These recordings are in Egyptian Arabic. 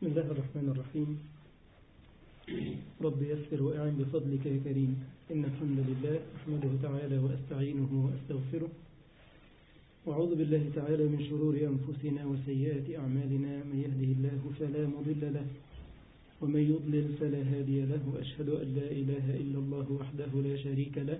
بسم الله الرحمن الرحيم رب يسر وأعن بفضلك يا كريم إن الحمد لله أحمده تعالى وأستعينه وأستغفره وأعوذ بالله تعالى من شرور أنفسنا وسيئات أعمالنا من يهده الله فلا مضل له ومن يضلل فلا هادي له وأشهد أن لا إله إلا الله وحده لا شريك له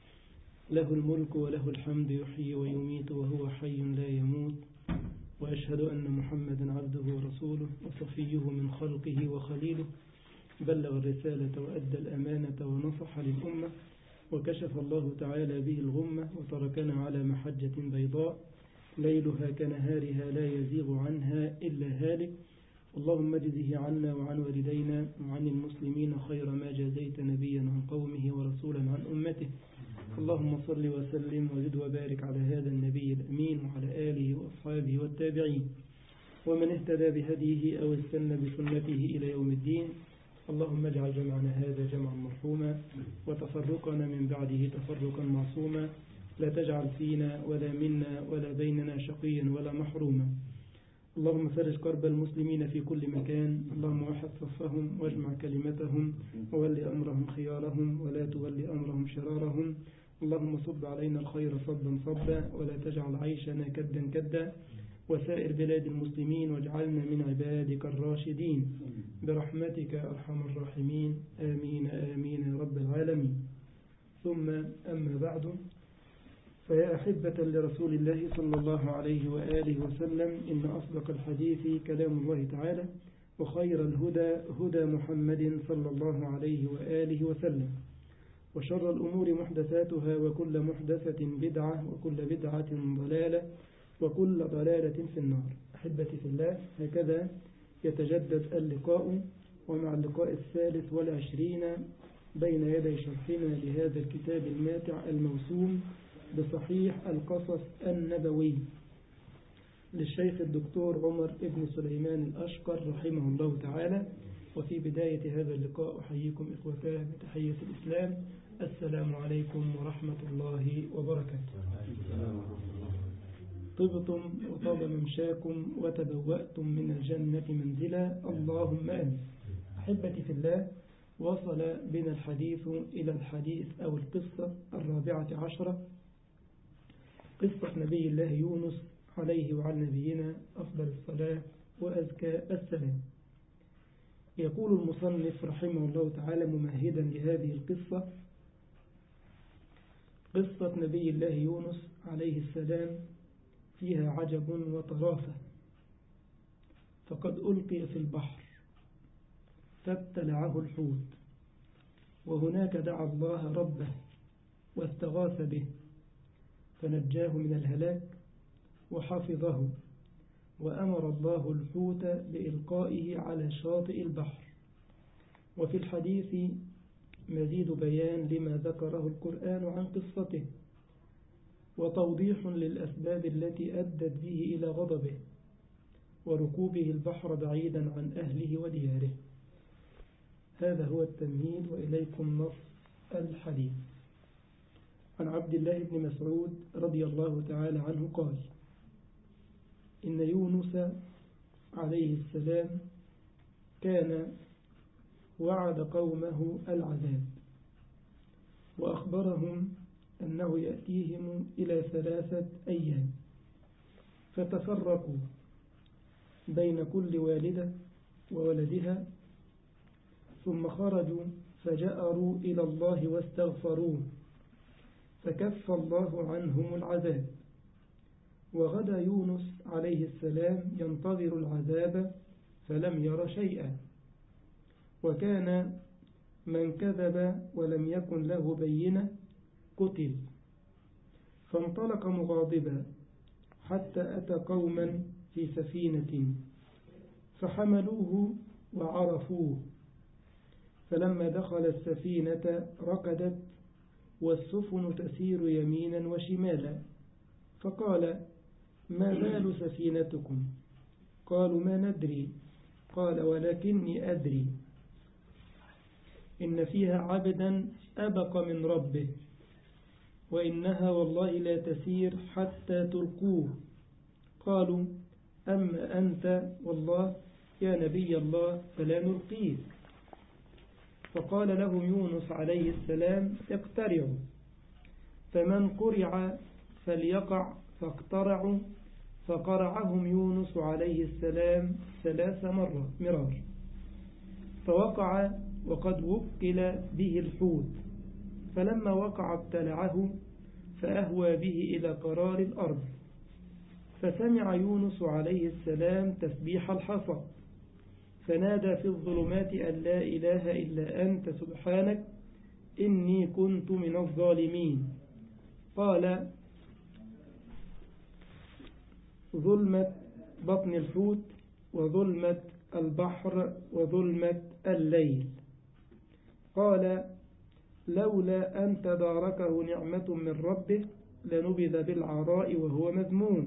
له الملك وله الحمد يحيي ويميت وهو حي لا يموت وأشهد أن محمدا عبده ورسوله وصفيه من خلقه وخليله بلغ الرسالة وأدى الأمانة ونصح للأمة وكشف الله تعالى به الغمة وتركنا على محجة بيضاء ليلها كنهارها لا يزيغ عنها إلا هالك اللهم اجزه عنا وعن والدينا وعن المسلمين خير ما جازيت نبيا عن قومه ورسولا عن أمته اللهم صل وسلم وزد وبارك على هذا النبي الأمين وعلى آله وأصحابه والتابعين ومن اهتدى بهديه أو استنى بسنته إلى يوم الدين اللهم اجعل جمعنا هذا جمعا مرحوما وتفرقنا من بعده تفرقا معصوما لا تجعل فينا ولا منا ولا بيننا شقيا ولا محروما اللهم فرج كرب المسلمين في كل مكان اللهم وحد صفهم واجمع كلمتهم وول أمرهم خيارهم ولا تول أمرهم شرارهم اللهم صب علينا الخير صبا صبا ولا تجعل عيشنا كدا كدا وسائر بلاد المسلمين واجعلنا من عبادك الراشدين برحمتك أرحم الراحمين آمين آمين يا رب العالمين ثم أما بعد فيا أحبة لرسول الله صلى الله عليه وآله وسلم إن أصدق الحديث كلام الله تعالى وخير الهدى هدى محمد صلى الله عليه وآله وسلم وشر الأمور محدثاتها وكل محدثة بدعة وكل بدعة ضلالة وكل ضلالة في النار أحبتي في الله هكذا يتجدد اللقاء ومع اللقاء الثالث والعشرين بين يدي شرحنا لهذا الكتاب الماتع الموسوم بصحيح القصص النبوي للشيخ الدكتور عمر ابن سليمان الأشقر رحمه الله تعالى وفي بداية هذا اللقاء أحييكم إخوتاه بتحية الإسلام السلام عليكم ورحمة الله وبركاته طبتم وطاب ممشاكم وتبوأتم من الجنة منزلا اللهم آمين أحبتي في الله وصل بنا الحديث إلى الحديث أو القصة الرابعة عشرة قصة نبي الله يونس عليه وعلى نبينا أفضل الصلاة وأزكى السلام يقول المصنف رحمه الله تعالى ممهدا لهذه القصة قصة نبي الله يونس عليه السلام فيها عجب وطرافة فقد ألقي في البحر فابتلعه الحوت وهناك دعا الله ربه واستغاث به فنجاه من الهلاك وحفظه وأمر الله الحوت بإلقائه على شاطئ البحر وفي الحديث مزيد بيان لما ذكره القرآن عن قصته وتوضيح للأسباب التي أدت به إلى غضبه وركوبه البحر بعيدا عن أهله ودياره هذا هو التمهيد وإليكم نص الحديث عن عبد الله بن مسعود رضي الله تعالى عنه قال إن يونس عليه السلام كان وعد قومه العذاب وأخبرهم أنه يأتيهم إلى ثلاثة أيام فتفرقوا بين كل والدة وولدها ثم خرجوا فجأروا إلى الله واستغفروه فكف الله عنهم العذاب وغدا يونس عليه السلام ينتظر العذاب فلم ير شيئا وكان من كذب ولم يكن له بينة قتل فانطلق مغاضبا حتى أتى قوما في سفينة فحملوه وعرفوه فلما دخل السفينة ركدت والسفن تسير يمينا وشمالا فقال ما بال سفينتكم قالوا ما ندري قال ولكني أدري إن فيها عبدا أبق من ربه وإنها والله لا تسير حتى تلقوه قالوا أما أنت والله يا نبي الله فلا نلقيك فقال لهم يونس عليه السلام اقترعوا فمن قرع فليقع فاقترعوا فقرعهم يونس عليه السلام ثلاث مرة مرار فوقع وقد وكل به الحوت فلما وقع ابتلعه فأهوى به إلى قرار الأرض فسمع يونس عليه السلام تسبيح الحصى فنادى في الظلمات أن لا إله إلا أنت سبحانك إني كنت من الظالمين قال ظلمة بطن الحوت وظلمة البحر وظلمة الليل قال لولا أن تداركه نعمة من ربه لنبذ بالعراء وهو مذموم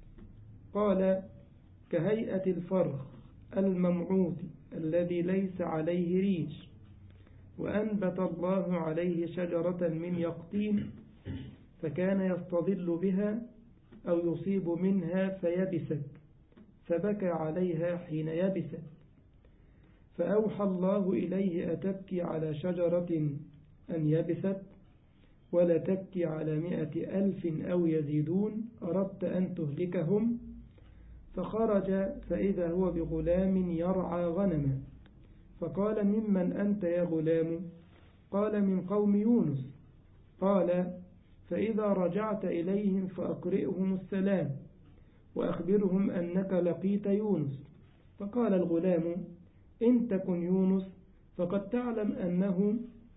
قال كهيئة الفرخ الممعوت الذي ليس عليه ريش وأنبت الله عليه شجرة من يقطين فكان يستظل بها أو يصيب منها فيبست فبكى عليها حين يبست فأوحى الله إليه أتبكي على شجرة أن يبست ولا تبكي على مئة ألف أو يزيدون أردت أن تهلكهم فخرج فإذا هو بغلام يرعى غنما فقال ممن أنت يا غلام قال من قوم يونس قال فإذا رجعت إليهم فأقرئهم السلام وأخبرهم أنك لقيت يونس فقال الغلام إن تكن يونس فقد تعلم أنه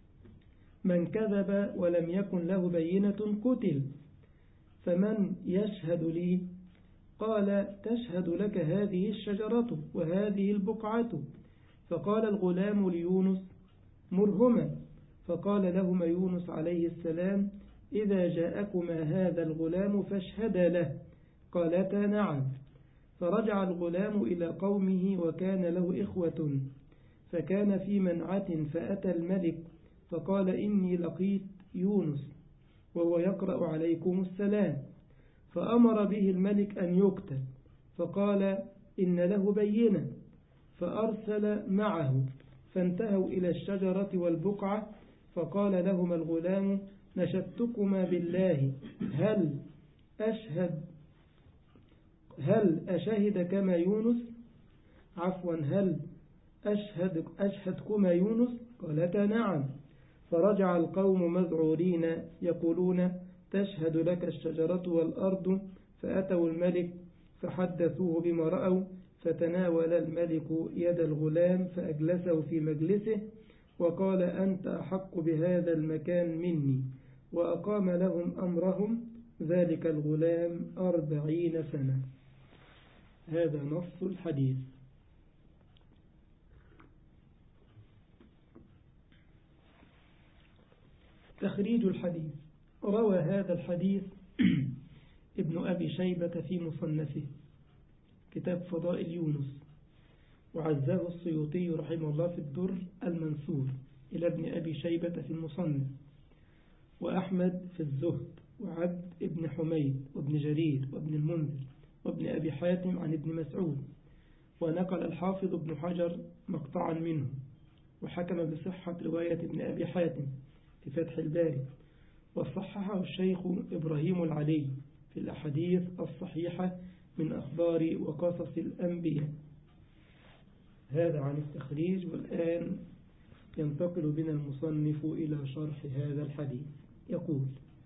من كذب ولم يكن له بينة قتل فمن يشهد لي قال تشهد لك هذه الشجرة وهذه البقعة فقال الغلام ليونس مرهما فقال لهما يونس عليه السلام إذا جاءكما هذا الغلام فاشهدا له قالتا نعم فرجع الغلام إلى قومه وكان له إخوة فكان في منعة فأتى الملك فقال إني لقيت يونس وهو يقرأ عليكم السلام فأمر به الملك أن يقتل فقال إن له بينة فأرسل معه فانتهوا إلى الشجرة والبقعة فقال لهما الغلام نشدتكما بالله هل أشهد هل أشهد كما يونس عفوا هل أشهد أشهدكما يونس قالتا نعم فرجع القوم مذعورين يقولون تشهد لك الشجرة والأرض فأتوا الملك فحدثوه بما رأوا فتناول الملك يد الغلام فأجلسه في مجلسه وقال أنت أحق بهذا المكان مني وأقام لهم أمرهم ذلك الغلام أربعين سنة هذا نص الحديث تخريج الحديث روى هذا الحديث ابن أبي شيبة في مصنفه كتاب فضائل يونس وعزاه السيوطي رحمه الله في الدر المنسور إلى ابن أبي شيبة في المصنف وأحمد في الزهد وعبد ابن حميد وابن جرير وابن المنذر وابن أبي حاتم عن ابن مسعود ونقل الحافظ ابن حجر مقطعا منه وحكم بصحة رواية ابن أبي حاتم في فتح الباري وصححه الشيخ إبراهيم العلي في الأحاديث الصحيحة من أخبار وقصص الأنبياء هذا عن التخريج والآن ينتقل بنا المصنف إلى شرح هذا الحديث يقول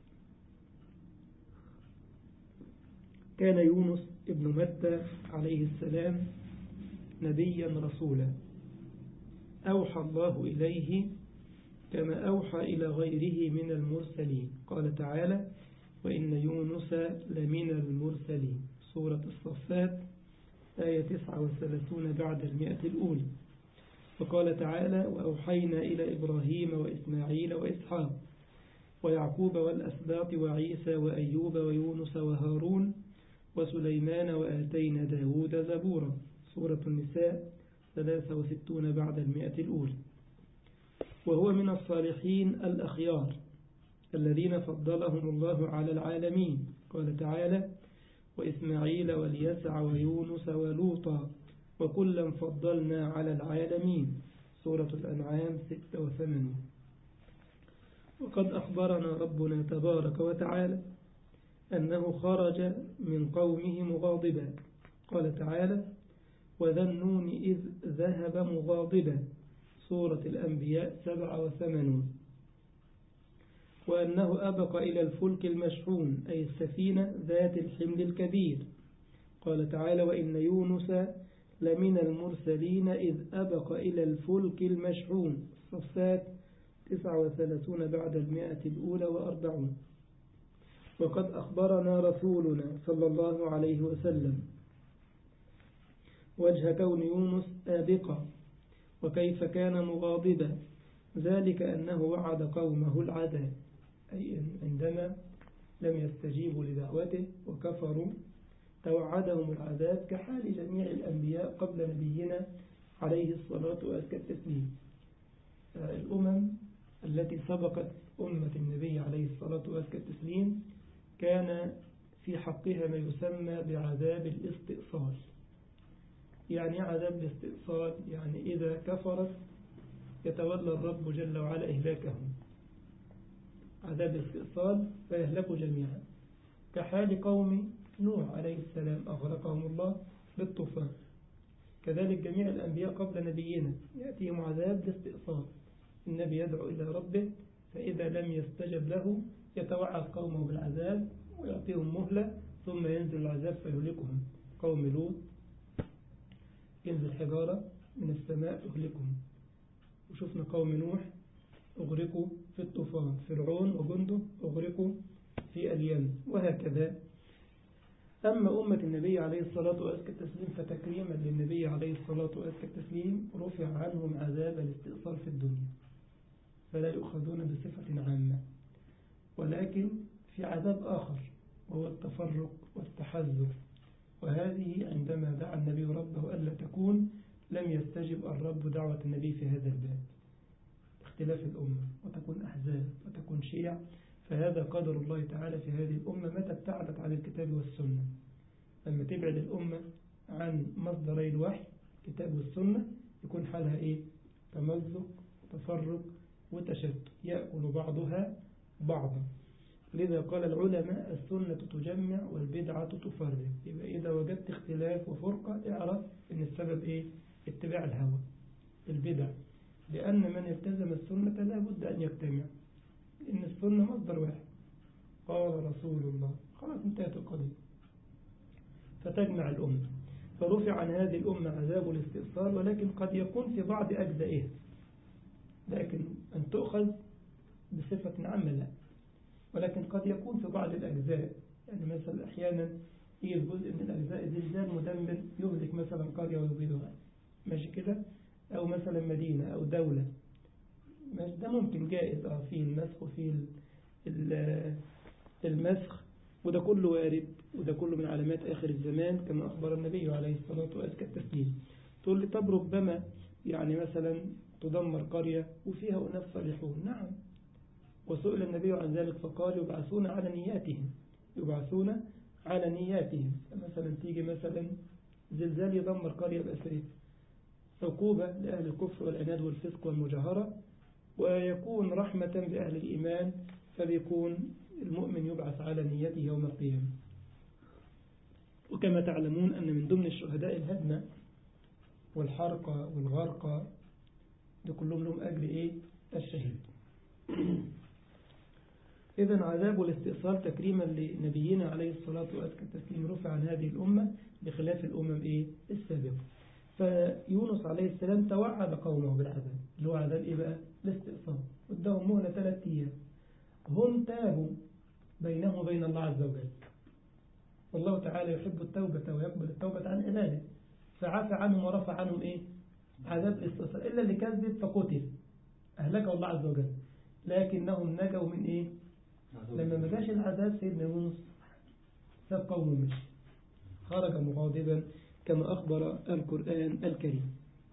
كان يونس ابن متى عليه السلام نبيا رسولا أوحى الله إليه كما أوحى إلى غيره من المرسلين قال تعالى وإن يونس لمن المرسلين سورة الصفات آية 39 بعد المئة الأولى وقال تعالى وأوحينا إلى إبراهيم وإسماعيل وإسحاق ويعقوب والأسباط وعيسى وأيوب ويونس وهارون وسليمان وآتينا داود زبورا سورة النساء 63 بعد المئة الأولى وهو من الصالحين الأخيار الذين فضلهم الله على العالمين قال تعالى وإسماعيل واليسع ويونس ولوطا وكلا فضلنا على العالمين سورة الأنعام 86 وقد أخبرنا ربنا تبارك وتعالى أنه خرج من قومه مغاضبا قال تعالى وذا النون إذ ذهب مغاضبا سورة الأنبياء 87 وأنه أبق إلى الفلك المشحون أي السفينة ذات الحمل الكبير قال تعالى وإن يونس لمن المرسلين إذ أبق إلى الفلك المشحون الصفات 39 بعد المئة الأولى وأربعون وقد أخبرنا رسولنا صلى الله عليه وسلم وجه كون يونس آبقا وكيف كان مغاضبا ذلك أنه وعد قومه العذاب أي عندما لم يستجيبوا لدعوته وكفروا توعدهم العذاب كحال جميع الأنبياء قبل نبينا عليه الصلاة والتسليم الأمم التي سبقت أمة النبي عليه الصلاة والتسليم كان في حقها ما يسمى بعذاب الاستئصال يعني عذاب الاستئصال يعني إذا كفرت يتولى الرب جل وعلا إهلاكهم عذاب الاستئصال فيهلكوا جميعا كحال قوم نوح عليه السلام أغرقهم الله بالطوفان كذلك جميع الأنبياء قبل نبينا يأتيهم عذاب الاستئصال النبي يدعو إلى ربه فإذا لم يستجب له يتوعد قومه بالعذاب ويعطيهم مهلة ثم ينزل العذاب فيهلكهم قوم لوط ينزل حجارة من السماء تهلكهم وشفنا قوم نوح أغرقوا في الطوفان فرعون وجنده أغرقوا في اليم وهكذا أما أمة النبي عليه الصلاة والتسليم فتكريما للنبي عليه الصلاة والتسليم رفع عنهم عذاب الاستئصال في الدنيا فلا يؤخذون بصفة عامة ولكن في عذاب آخر وهو التفرق والتحذر وهذه عندما دعا النبي ربه ألا تكون لم يستجب الرب دعوة النبي في هذا الباب اختلاف الأمة وتكون أحزاب وتكون شيع فهذا قدر الله تعالى في هذه الأمة متى ابتعدت عن الكتاب والسنة لما تبعد الأمة عن مصدري الوحي الكتاب والسنة يكون حالها إيه تمزق تفرق وتشتت يأكل بعضها بعضا لذا قال العلماء السنة تجمع والبدعة تفرق يبقى إذا وجدت اختلاف وفرقة اعرف أن السبب إيه اتباع الهوى البدع لأن من التزم السنة لا بد أن يجتمع إن السنة مصدر واحد قال رسول الله خلاص انتهت القضية فتجمع الأمة فرفع عن هذه الأمة عذاب الاستئصال ولكن قد يكون في بعض أجزائها لكن أن تؤخذ بصفة عامة لا ولكن قد يكون في بعض الأجزاء يعني مثلا أحيانا يجي جزء من الأجزاء زلزال مدمر يهلك مثلا قرية ويبيدها ماشي كده أو مثلا مدينة أو دولة ماشي ده ممكن جائز اه فيه المسخ وفيه المسخ وده كله وارد وده كله من علامات آخر الزمان كما أخبر النبي عليه الصلاة وأزكى التسليم تقول لي طب ربما يعني مثلا تدمر قرية وفيها أناس صالحون نعم وسئل النبي عن ذلك فقال يبعثون على نياتهم يبعثون على نياتهم مثلا تيجي مثلا زلزال يدمر قرية بأسرها عقوبة لأهل الكفر والعناد والفسق والمجاهرة ويكون رحمة بأهل الإيمان فبيكون المؤمن يبعث على نيته يوم القيامة وكما تعلمون أن من ضمن الشهداء الهدمة والحرقة والغرقة ده كلهم لهم أجر إيه الشهيد إذا عذاب الاستئصال تكريما لنبينا عليه الصلاة والتسليم رفع عن هذه الأمة بخلاف الأمم إيه السابقة فيونس عليه السلام توعد قومه بالعذاب اللي هو عذاب إيه بقى الاستئصال قدامهم مهلة ثلاث أيام هم تابوا بينهم وبين الله عز وجل والله تعالى يحب التوبة ويقبل التوبة عن عباده فعفى عنهم ورفع عنهم إيه عذاب الاستئصال إلا اللي كذب فقتل أهلكه الله عز وجل لكنهم نجوا من إيه لما ما جاش العذاب سيدنا يونس ساب قومه مشي خرج مغاضبا كما أخبر القرآن الكريم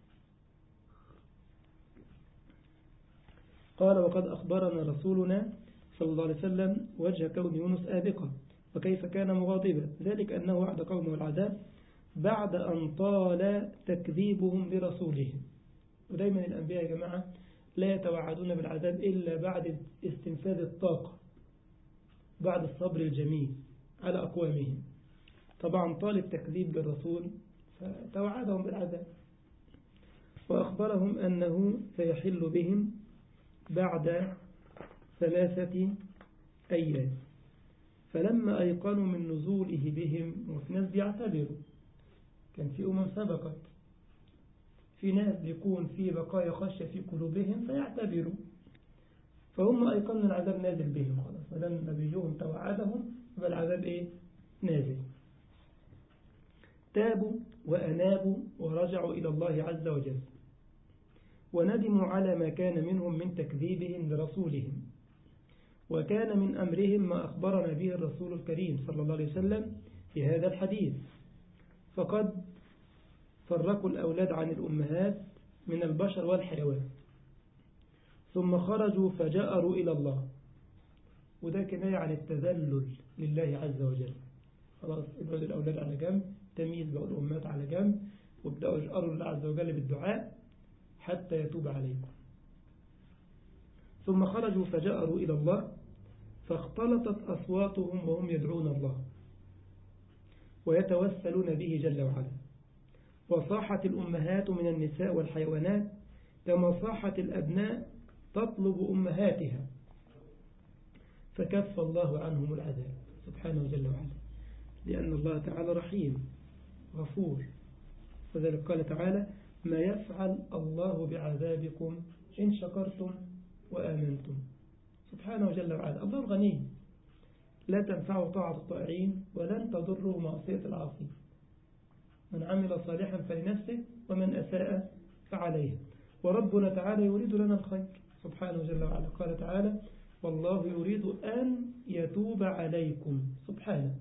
قال وقد أخبرنا رسولنا صلى الله عليه وسلم وجه كون يونس آبقا وكيف كان مغاضبا ذلك أنه وعد قومه العذاب بعد أن طال تكذيبهم لرسولهم ودايما الأنبياء يا جماعة لا يتوعدون بالعذاب إلا بعد استنفاذ الطاقة بعد الصبر الجميل على أقوامهم طبعا طال التكذيب للرسول فتوعدهم بالعذاب وأخبرهم أنه سيحل بهم بعد ثلاثة أيام فلما أيقنوا من نزوله بهم وفي ناس بيعتبروا كان في أمم سبقت في ناس بيكون في بقايا خشية في قلوبهم فيعتبروا فهم أيقنوا العذاب نازل بهم خلاص مدام نبيهم توعدهم يبقى العذاب إيه نازل تابوا وأنابوا ورجعوا إلى الله عز وجل وندموا على ما كان منهم من تكذيبهم لرسولهم وكان من أمرهم ما أخبرنا به الرسول الكريم صلى الله عليه وسلم في هذا الحديث فقد فرقوا الأولاد عن الأمهات من البشر والحيوان ثم خرجوا فجأروا إلى الله وده كناية عن التذلل لله عز وجل خلاص ابعدوا الأولاد على جنب تمييز بقوا الأمهات على جنب وابدأوا يجأروا الله عز وجل بالدعاء حتى يتوب عليكم ثم خرجوا فجأروا إلى الله فاختلطت أصواتهم وهم يدعون الله ويتوسلون به جل وعلا وصاحت الأمهات من النساء والحيوانات كما صاحت الأبناء تطلب أمهاتها فكف الله عنهم العذاب سبحانه جل وعلا لأن الله تعالى رحيم غفور وذلك قال تعالى ما يفعل الله بعذابكم إن شكرتم وآمنتم سبحانه جل وعلا الله غني لا تنفع طاعة الطائعين ولن تضره معصية العاصي من عمل صالحا فلنفسه ومن أساء فعليه وربنا تعالى يريد لنا الخير سبحانه جل وعلا قال تعالى والله يريد أن يتوب عليكم سبحانه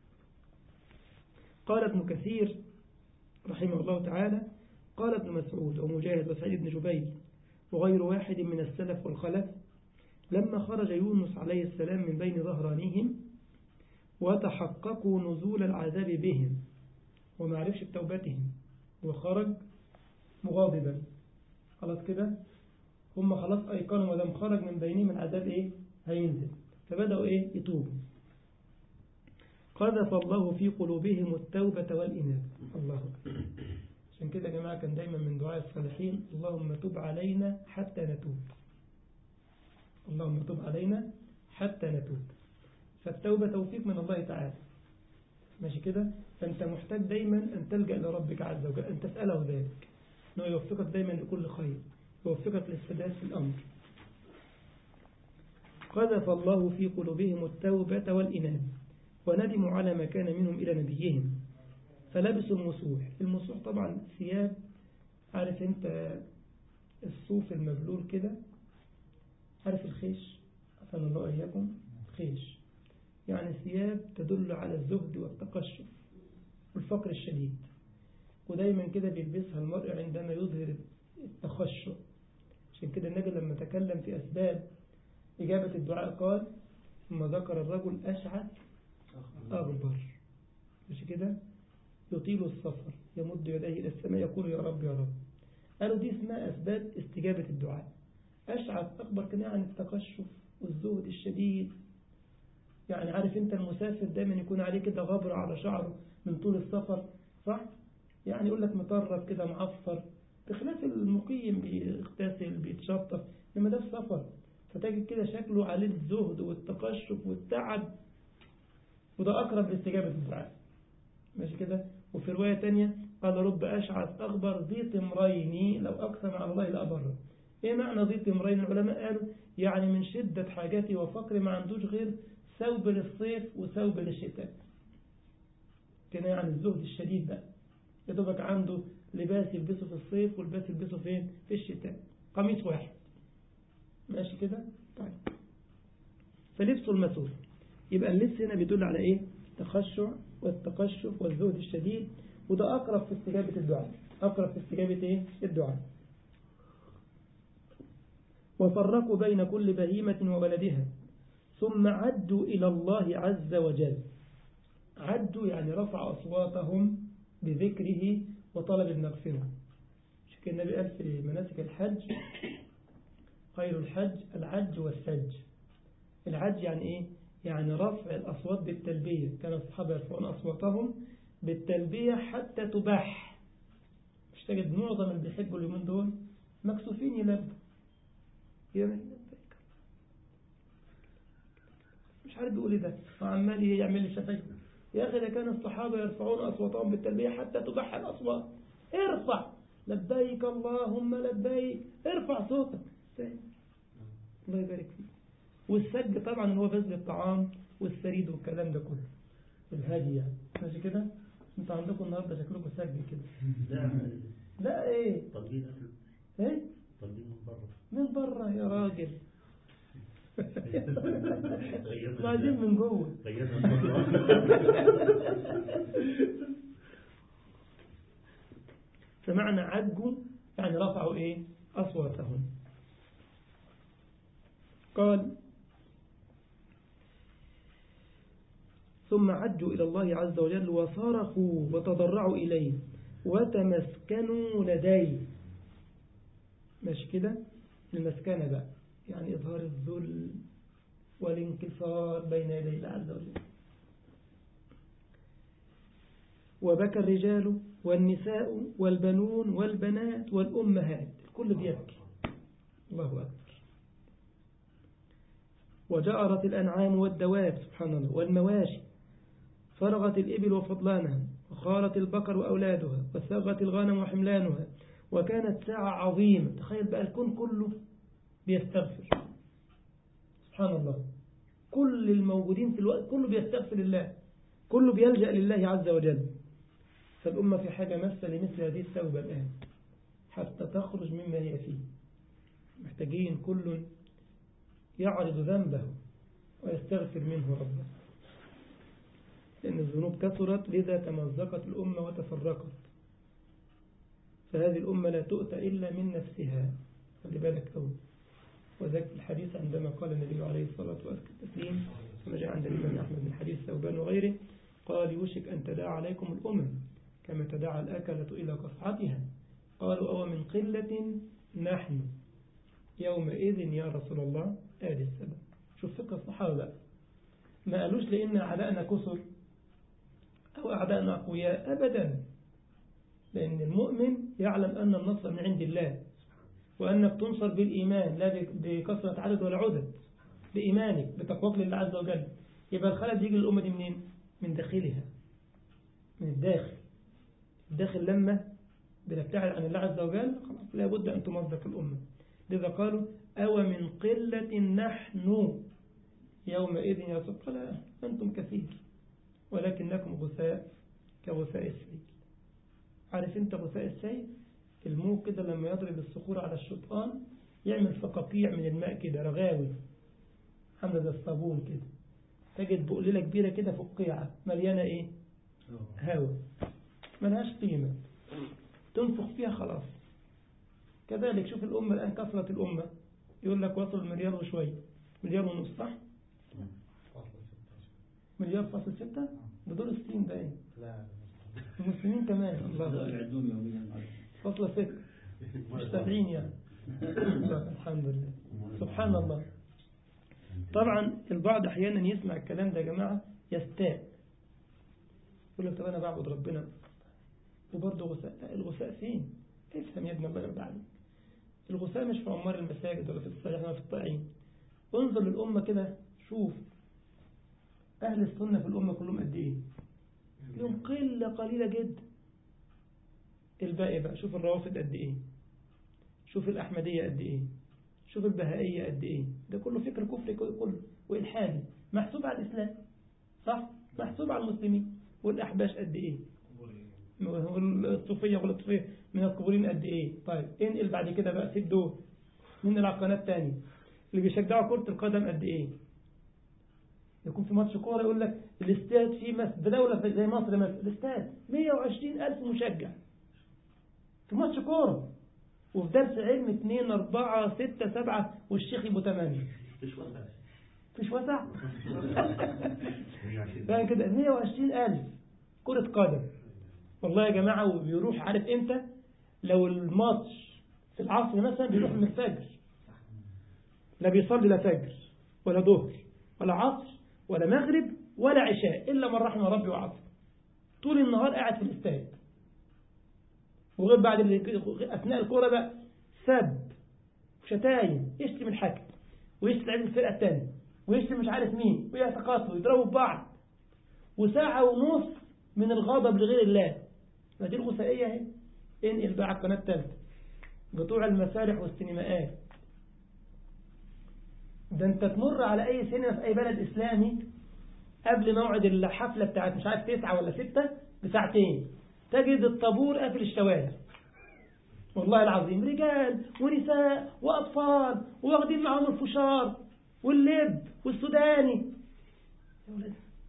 قال ابن كثير رحمه الله تعالى قال ابن مسعود ومجاهد وسعيد بن جبير وغير واحد من السلف والخلف لما خرج يونس عليه السلام من بين ظهرانيهم وتحققوا نزول العذاب بهم وما عرفش بتوبتهم وخرج مغاضبا خلاص كده هم خلاص أيقنوا ودم خرج من بينهم العذاب إيه هينزل فبدأوا إيه يتوبوا قذف الله في قلوبهم التوبة والإنابة الله عشان كده يا جماعة كان دايما من دعاء الصالحين اللهم تب علينا حتى نتوب اللهم تب علينا حتى نتوب فالتوبة توفيق من الله تعالى ماشي كده فأنت محتاج دايما أن تلجأ لربك عز وجل أن تسأله ذلك أنه يوفقك دايما لكل خير يوفقك للسداد في الأمر قذف الله في قلوبهم التوبة والإنابة وندموا على ما كان منهم إلى نبيهم فلبسوا المسوح المسوح طبعا ثياب عارف انت الصوف المبلول كده عارف الخيش عفوا الله إياكم خيش يعني ثياب تدل على الزهد والتقشف والفقر الشديد ودايما كده بيلبسها المرء عندما يظهر التخشع عشان كده النبي لما تكلم في أسباب إجابة الدعاء قال ثم ذكر الرجل أشعث أغبر مش كده يطيل السفر يمد يديه إلى السماء يقول يا رب يا رب قالوا دي اسمها أسباب استجابة الدعاء أشعث أكبر كده عن التقشف والزهد الشديد يعني عارف انت المسافر دايما يكون عليه كده غبر على شعره من طول السفر صح يعني يقول لك مطرب كده معفر بخلاف المقيم بيغتسل بيتشطف لما ده في سفر فتجد كده شكله عليه الزهد والتقشف والتعب وده أقرب لاستجابة الدعاء ماشي كده وفي رواية تانية قال رب أشعث أخبر ذي تمرين لو أقسم على الله لأبره إيه معنى ذي تمرين العلماء قالوا يعني من شدة حاجتي وفقري ما عندوش غير ثوب للصيف وثوب للشتاء كان يعني الزهد الشديد بقى يا دوبك عنده لباس يلبسه في الصيف ولباس يلبسه فين في الشتاء قميص واحد ماشي كده طيب فلبسه المسوف يبقى اللبس هنا بيدل على ايه التخشع والتقشف والزهد الشديد وده أقرب في استجابة الدعاء أقرب في استجابة ايه الدعاء وفرقوا بين كل بهيمة وولدها ثم عدوا إلى الله عز وجل عدوا يعني رفع أصواتهم بذكره وطلب المغفرة شكل النبي قال في مناسك الحج خير الحج العج والسج العج يعني إيه؟ يعني رفع الأصوات بالتلبية كان الصحابة يرفعون أصواتهم بالتلبية حتى تباح مش تجد معظم اللي بيحبوا اليومين دول مكسوفين يلبوا مش عارف بيقول ايه ده وعمال يعمل لي شفايف يا أخي ده كان الصحابة يرفعون أصواتهم بالتلبية حتى تباح الأصوات ارفع لبيك اللهم لبيك ارفع صوتك الله يبارك فيك والسج طبعا اللي هو بذل الطعام والسريد والكلام ده كله الهادي يعني ماشي كده انت عندكم النهارده شكلكم سج كده لا لا ايه طالبين أكل ايه طالبين من بره من بره يا راجل غيرنا بعدين من جوه غيرنا المرة. فمعنى عجوا يعني رفعوا ايه أصواتهم قال ثم عجوا إلى الله عز وجل وصرخوا وتضرعوا إليه وتمسكنوا لديه مش كده المسكنة بقى يعني إظهار الذل والانكسار بين يدي الله عز وجل وبكى الرجال والنساء والبنون والبنات والأمهات الكل بيبكي الله أكبر وجأرت الأنعام والدواب سبحان الله والمواشي فرغت الإبل وفضلانها وخالت البقر وأولادها وسغت الغنم وحملانها وكانت ساعة عظيمة تخيل بقى الكون كله بيستغفر سبحان الله كل الموجودين في الوقت كله بيستغفر الله كله بيلجأ لله عز وجل فالأمة في حاجة مسة لمثل هذه التوبة الآن حتى تخرج مما هي فيه محتاجين كل يعرض ذنبه ويستغفر منه ربه لأن الذنوب كثرت لذا تمزقت الأمة وتفرقت فهذه الأمة لا تؤتى إلا من نفسها خلي بالك أول وذلك الحديث عندما قال النبي عليه الصلاة والتسليم كما جاء عند الإمام أحمد من حديث ثوبان وغيره قال يوشك أن تداعى عليكم الأمم كما تداعى الأكلة إلى قصعتها قالوا أو من قلة نحن يومئذ يا رسول الله آدي السبب شوف فقه الصحابة بقى ما قالوش لأن أعداءنا كسر أو أعداءنا أقوياء أبدا لأن المؤمن يعلم أن النصر من عند الله وأنك تنصر بالإيمان لا بكثرة عدد ولا عدد بإيمانك بتقوى لله عز وجل يبقى الخلل يجي للأمة دي منين؟ من داخلها من الداخل الداخل لما بنبتعد عن الله عز وجل خلاص لابد أن تمزق الأمة لذا قالوا أو من قلة نحن يومئذ يا قال أنتم كثير ولكنكم غثاء كغثاء السيل عارف انت غثاء السيل الموج كده لما يضرب الصخور على الشطآن يعمل فقاقيع من الماء كده رغاوي عامله زي الصابون كده تجد بقليلة كبيرة كده فقيعة مليانة ايه هواء ملهاش قيمة تنفخ فيها خلاص كذلك شوف الأمة الآن كثرة الأمة يقول لك وصل مليار وشوية مليار ونص صح مليار فاصل ستة ده دول الصين ده ايه لا المسلمين كمان الله يعدون يوميا فاصلة ستة مش سبعين يعني الحمد لله سبحان الله طبعا البعض أحيانا يسمع الكلام ده يا جماعة يستاء يقول لك طب أنا بعبد ربنا وبرضه غثاء لا الغثاء فين افهم يا ابن الله يرضى عليك الغثاء مش في عمار المساجد ولا في الصحيح ولا في الطاعين انظر للأمة كده شوف أهل السنة في الأمة كلهم قد إيه لهم قلة قليلة جدا الباقي بقى شوف الروافد قد إيه شوف الأحمدية قد إيه شوف البهائية قد إيه ده كله فكر كفري كله وإلحادي محسوب على الإسلام صح محسوب على المسلمين والأحباش قد إيه والصوفية والصوفية من القبورين قد إيه طيب انقل بعد كده بقى سيب دول ننقل على القناة الثانية اللي بيشجعوا كرة القدم قد إيه يكون في ماتش كورة يقول لك الاستاد في مصر بدولة زي مصر مثلا الاستاد 120 ألف مشجع في ماتش كورة وفي درس علم 2 4 6 7 والشيخ يبقوا 8 مش واسع مفيش وسع يعني كده 120 ألف كرة قدم والله يا جماعة وبيروح عارف امتى لو الماتش في العصر مثلا بيروح من الفجر لا بيصلي لا فجر ولا ظهر ولا عصر ولا مغرب ولا عشاء إلا من رحم ربي وعصر طول النهار قاعد في الاستاد وغير بعد ال- أثناء الكورة بقى سب وشتايم يشتم الحكم ويشتم لعيب الفرقة الثانية ويشتم مش عارف مين ويتقاتلوا ويضربوا في بعض وساعة ونص من الغضب لغير الله ما دي الغثائية اهي انقل بقى على القناة الثالثة قطوع المسارح والسينمائات ده انت تمر على اي سينما في اي بلد اسلامي قبل موعد الحفلة بتاعت مش عارف تسعة ولا ستة بساعتين تجد الطابور قافل الشوارع والله العظيم رجال ونساء وأطفال واخدين معاهم الفشار واللب والسوداني يا ولد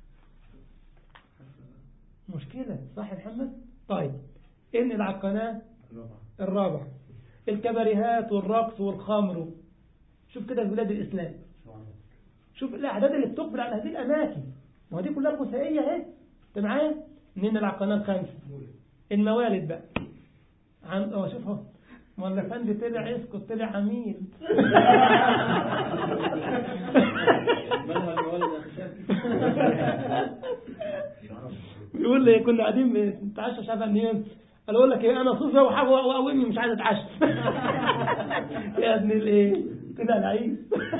مشكلة صح يا محمد طيب انقل على القناة الرابعة الكباريهات والرقص والخمر شوف كده في بلاد الإسلام شوف الأعداد اللي بتقبل على هذه الأماكن ما هو دي كلها غثائية اهي انت معايا ننقل على القناة الخامسة الموالد بقى عن اه شوف اهو ولا فندي طلع اسكت طلع عميل مالها الموالد يا أخي شاكر؟ بيقول لي كنا قاعدين بنتعشى مش عارف قد ايه قال اقول لك ايه انا صوفي وحاجه وامي مش عايز اتعشى يا ابن الايه كده العيد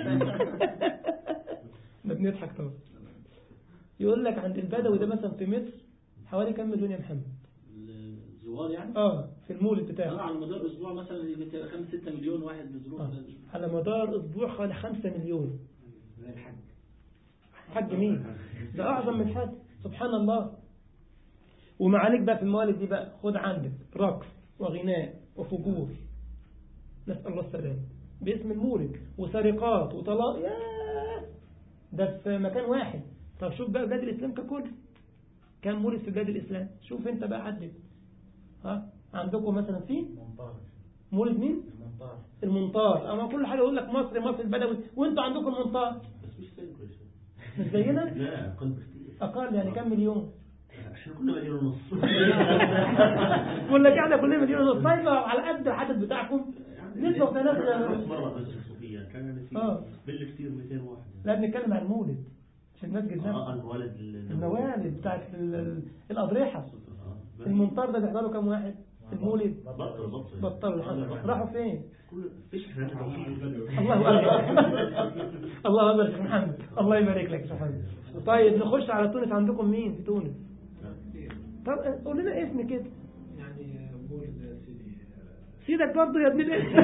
احنا بنضحك طبعا يقول لك عند البدوي ده مثلا في مصر حوالي كام مليون يا محمد الزوار يعني اه في المولد اه بتاعه على مدار اسبوع مثلا يجي 5 6 مليون واحد بيزوروه آه. على مدار اسبوع حوالي 5 مليون زي الحج حج مين ده اعظم من حج سبحان الله وما عليك بقى في الموالد دي بقى خد عندك رقص وغناء وفجور نسأل الله السلام باسم المولد وسرقات وطلاق ياه ده في مكان واحد طب شوف بقى بلاد الإسلام ككل كم مولد في بلاد الإسلام شوف انت بقى عدد ها عندكم مثلا في منطار مولد مين المنطار المنطار اما كل حاجة يقول لك مصر مصر البدوي وانتوا عندكم المنطار بس مش زي كل شيء مش زينا لا قلب كتير أقل يعني كم مليون احنا كنا مليون ونص بقول لك احنا كلنا مليون ونص طيب على قد العدد بتاعكم نسبة وتناسب مرة بس الصوفية كان يعني في آه. بالكثير 200 واحد لا بنتكلم عن المولد عشان الناس اه جدا الولد ال- الموالد بتاعت ال- ال- الأضرحة آه. المنطار ده بيحضروا كم واحد في المولد بطل بطل بطلوا الحمد لله راحوا فين كل فيش حفلات توحيد الله أكبر الله أكبر يا شيخ محمد الله يبارك لك يا شيخ محمد طيب نخش على تونس عندكم مين في تونس طب قول لنا اسم كده يعني مولد سيدي سيدك برضه يا ابن الاسم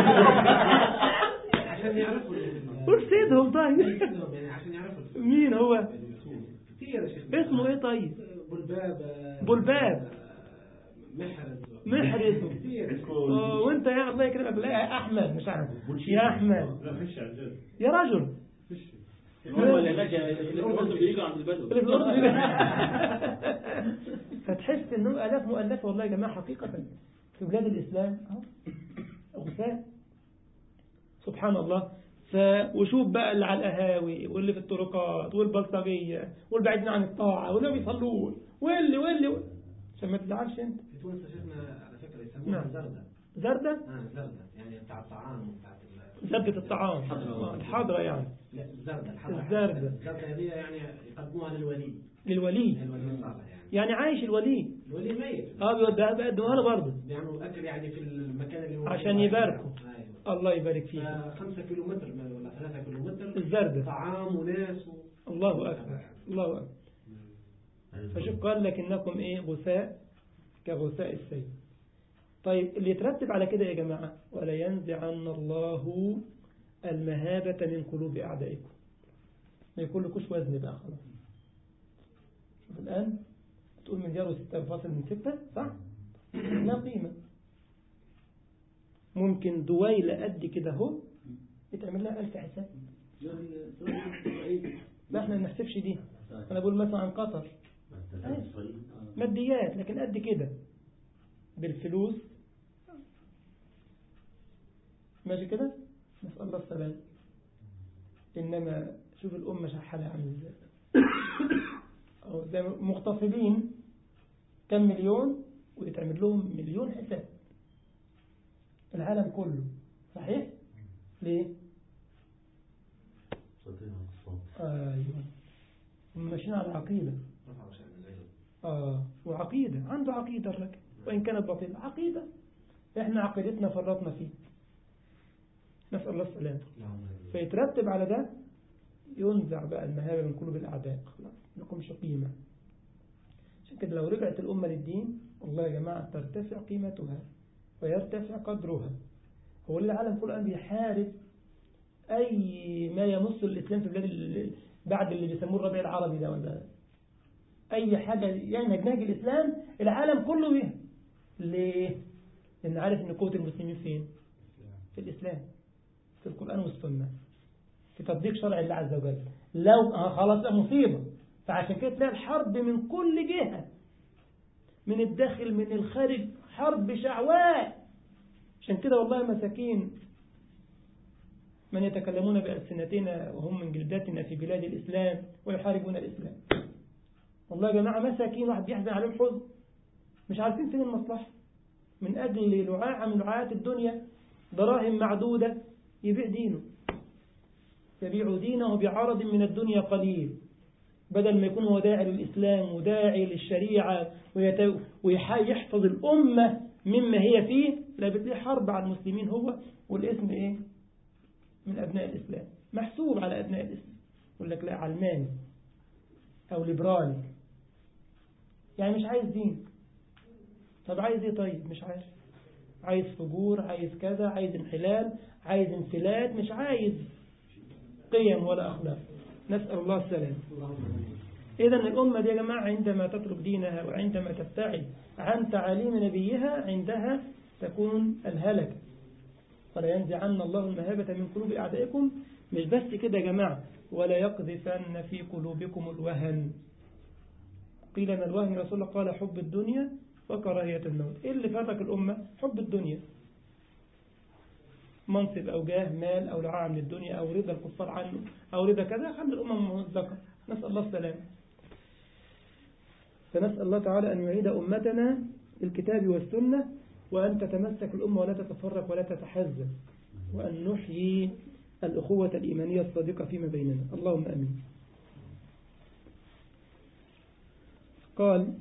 عشان يعرفوا ال- قول سيدهم طيب اسمهم يعني عشان يعرفوا ال- مين هو الرسوم. كتير يا شيخ اسمه ايه طيب بلباب آه، بلباب. آه، محرز محرز كتير آه، وانت يا الله يكرمك بالله يا احمد مش عارف يا احمد يا رجل هم اللي هناك اللي في الأردن بيجوا عند البدو اللي في الأردن فتحس انهم آلاف مؤلفة والله يا جماعة حقيقة في بلاد الإسلام أهو غثاء سبحان الله ف... وشوف بقى اللي على القهاوي واللي في الطرقات والبلطجية والبعيدين عن الطاعة واللي ما بيصلوش واللي واللي واللي. عشان ما تزعلش انت في تونس يا شيخنا على فكرة يسموها نعم. زردة زردة اه زردة يعني بتاع الطعام وبتاع ال- زردة الطعام آه، الحاضرة يعني لا الزردة الحضرة الزردة. الزردة هذه يعني يقدموها للولي للولي للولي الصالح يعني يعني عايش الولي الولي ميت اه بيوديها بقدمها له برضه بيعملوا أكل يعني في المكان اللي هو عشان يباركوا. أيوة الله يبارك فيك خمسة كيلو متر ولا ثلاثة كيلو متر الزردة طعام وناس و... الله أكبر الله أكبر فشوف قال لك إنكم إيه غثاء كغثاء السيل طيب اللي يترتب على كده يا جماعة ولا ينزعن الله المهابة من قلوب أعدائكم ما يكون لكوش وزن بقى خلاص شوف الآن تقول مليار وستة فاصل من ستة صح؟ لا قيمة ممكن دويلة قد كده اهو يتعمل لها ألف حساب لا احنا ما نحسبش دي انا بقول مثلا عن قطر ماديات لكن قد كده بالفلوس ماشي كده نسأل الله السلام إنما شوف الأمة شحالها عامل ازاي أو زي ما- مغتصبين كم مليون ويتعمل لهم مليون حساب العالم كله صحيح ليه صدقنا الصوت ايوه هم ماشيين على عقيده رفعوا شأن العلم اه وعقيده عنده عقيده الراجل وان كانت باطله عقيده احنا عقيدتنا فرطنا فيه نسال الله السلامه فيترتب على ده ينزع بقى المهابة من قلوب الأعداء خلاص لكمش قيمة عشان كده لو رجعت الأمة للدين والله يا جماعة ترتفع قيمتها ويرتفع قدرها هو ليه العالم كله قام بيحارب أي ما يمس الإسلام في بلاد ال- بعد اللي بيسموه الربيع العربي ده ولا أي حاجة ينهج نهج الإسلام العالم كله بيها ليه؟ لأن عارف إن قوة المسلمين فين؟ في الإسلام في القرآن والسنة في تطبيق شرع الله عز وجل لو آه خلاص ده مصيبة فعشان كده تلاقي الحرب من كل جهة من الداخل من الخارج حرب شعواء عشان كده والله مساكين من يتكلمون بألسنتنا وهم من جلداتنا في بلاد الإسلام ويحاربون الإسلام والله يا جماعة مساكين واحد بيحزن عليهم حزن مش عارفين فين المصلحة من أجل لعاعة من لعاعات الدنيا دراهم معدودة يبيع دينه يبيع دينه بعرض من الدنيا قليل بدل ما يكون هو داعي للإسلام وداعي للشريعة ويت- ويحفظ الأمة مما هي فيه لا بتلاقي حرب على المسلمين هو والاسم إيه من أبناء الإسلام محسوب على أبناء الإسلام يقول لك لا علماني أو ليبرالي يعني مش عايز دين طب عايز ايه طيب مش عارف عايز فجور عايز كذا عايز انحلال عايز انفلات مش عايز قيم ولا أخلاق نسأل الله السلام إذا الأمة دي يا جماعة عندما تترك دينها وعندما تبتعد عن تعاليم نبيها عندها تكون الهلكة فلا ينزعن الله المهابة من قلوب أعدائكم مش بس كده يا جماعة ولا يقذفن في قلوبكم الوهن قيل أن الوهن رسول الله قال حب الدنيا وكراهية الموت إيه اللي فاتك الأمة حب الدنيا منصب أو جاه مال أو لعاعة من الدنيا أو رضا الكفار عنه أو رضا كذا خلي الأمة ممزقة نسأل الله السلام فنسأل الله تعالى أن يعيد أمتنا الكتاب والسنة وأن تتمسك الأمة ولا تتفرق ولا تتحزب وأن نحيي الأخوة الإيمانية الصادقة فيما بيننا اللهم أمين قال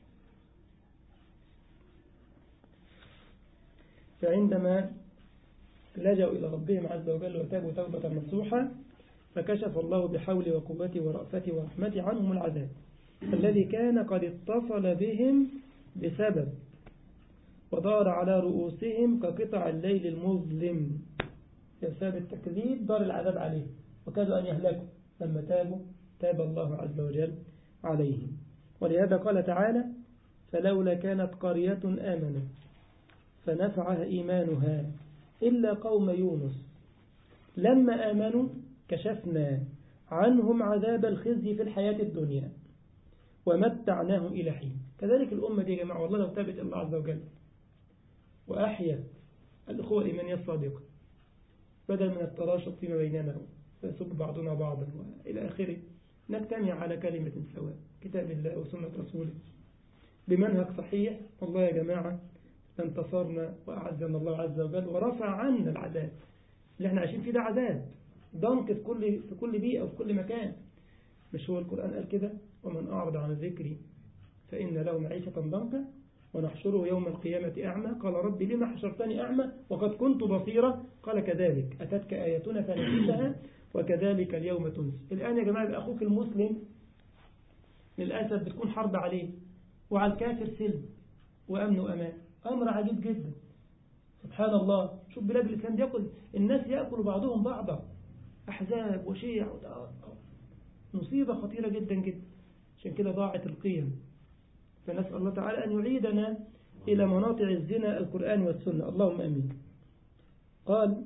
فعندما لجأوا إلى ربهم عز وجل وتابوا توبة نصوحة فكشف الله بحوله وقوته ورأفته ورحمته عنهم العذاب الذي كان قد اتصل بهم بسبب ودار على رؤوسهم كقطع الليل المظلم بسبب التكذيب دار العذاب عليهم وكادوا أن يهلكوا لما تابوا تاب الله عز وجل عليهم ولهذا قال تعالى فلولا كانت قرية آمنت فنفعها إيمانها إلا قوم يونس لما آمنوا كشفنا عنهم عذاب الخزي في الحياة الدنيا ومتعناهم إلى حين كذلك الأمة دي يا جماعة والله لو تابت الله عز وجل وأحيت الأخوة الإيمانية الصادقة بدل من التراشق فيما بيننا فيسب بعضنا بعضا وإلى آخره نجتمع على كلمة سواء كتاب الله وسنة رسوله بمنهج صحيح والله يا جماعة انتصرنا وأعزنا الله عز وجل ورفع عنا العذاب اللي احنا عايشين فيه ده عذاب ضنك في كل في كل بيئة وفي كل مكان مش هو القرآن قال كده ومن أعرض عن ذكري فإن له معيشة ضنكا ونحشره يوم القيامة أعمى قال رب لما حشرتني أعمى وقد كنت بصيرا قال كذلك أتتك آياتنا فنسيتها وكذلك اليوم تنسى الآن يا جماعة أخوك المسلم للأسف بتكون حرب عليه وعلى الكافر سلم وأمن وأمان أمر عجيب جدا سبحان الله شوف بلاد الإسلام يأكل الناس يأكل بعضهم بعضا أحزاب وشيع مصيبة خطيرة جدا جدا عشان كده ضاعت القيم فنسأل الله تعالى أن يعيدنا إلى مناطع الزنا القرآن والسنة اللهم أمين قال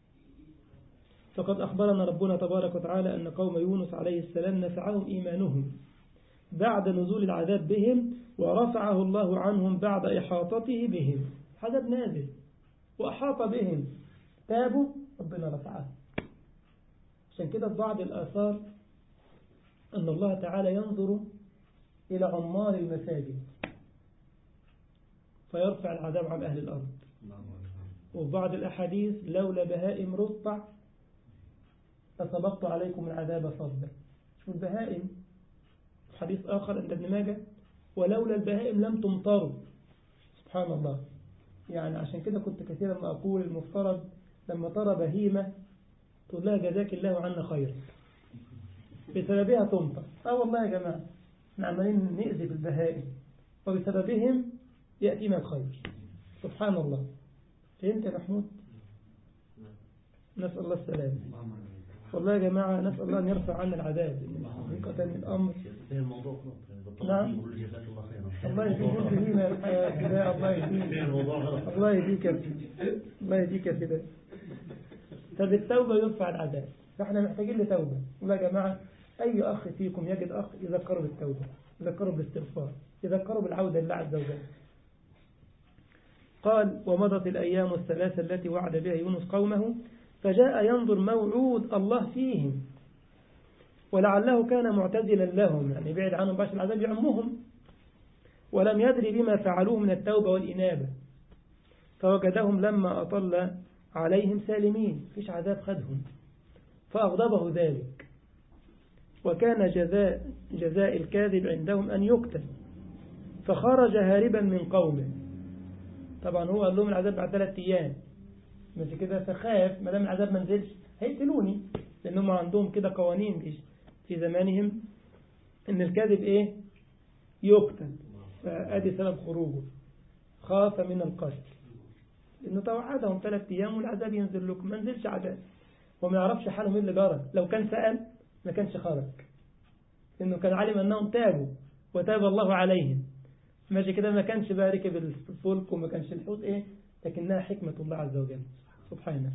فقد أخبرنا ربنا تبارك وتعالى أن قوم يونس عليه السلام نفعهم إيمانهم بعد نزول العذاب بهم ورفعه الله عنهم بعد إحاطته بهم عذاب نازل وأحاط بهم تابوا ربنا رفعه عشان كده في بعض الآثار أن الله تعالى ينظر إلى عمار المساجد فيرفع العذاب عن أهل الأرض وفي بعض الأحاديث لولا بهائم رطع لسبقت عليكم العذاب صبا شو البهائم حديث آخر عند ابن ماجه ولولا البهائم لم تمطروا سبحان الله يعني عشان كده كنت كثيرا ما أقول المفترض لما ترى بهيمة تقول لها جزاك الله عنا خير بسببها تمطر اه والله يا جماعة احنا عمالين نأذي بالبهائم وبسببهم يأتينا الخير سبحان الله فهمت يا محمود نسأل الله السلامة والله يا جماعة نسأل الله أن يرفع عنا العذاب حقيقة الأمر ده الموضوع غلط نعم. يقولوا لي جزاك الله خيرا الله يهديك فينا يا فداء الله ده يهديك الموضوع غلط الله يهديك يا فداء. الله يهديك يا فداء طب التوبة يرفع العذاب فاحنا محتاجين لتوبة والله يا جماعة أي أخ فيكم يجد أخ يذكره بالتوبة يذكره بالاستغفار يذكره بالعودة لله عز وجل قال ومضت الأيام الثلاثة التي وعد بها يونس قومه فجاء ينظر موعود الله فيهم ولعله كان معتزلا لهم يعني بعد عنهم باش العذاب يعمهم ولم يدري بما فعلوه من التوبة والإنابة فوجدهم لما أطل عليهم سالمين فيش عذاب خدهم فأغضبه ذلك وكان جزاء, جزاء الكاذب عندهم أن يقتل فخرج هاربا من قومه طبعا هو قال لهم العذاب بعد ثلاثة أيام مش كده فخاف ما دام العذاب ما نزلش هيقتلوني لأنهم عندهم كده قوانين في- في زمانهم إن الكاذب إيه يقتل فأدي سبب خروجه خاف من القتل لأنه توعدهم ثلاثة أيام والعذاب ينزل لكم ما نزلش عذاب وما يعرفش حالهم إيه اللي جرى لو كان سأل ما كانش خرج لأنه كان علم أنهم تابوا وتاب الله عليهم ماشي كده ما كانش بقى ركب الفلك وما كانش الحوت إيه لكنها حكمة الله عز وجل سبحانه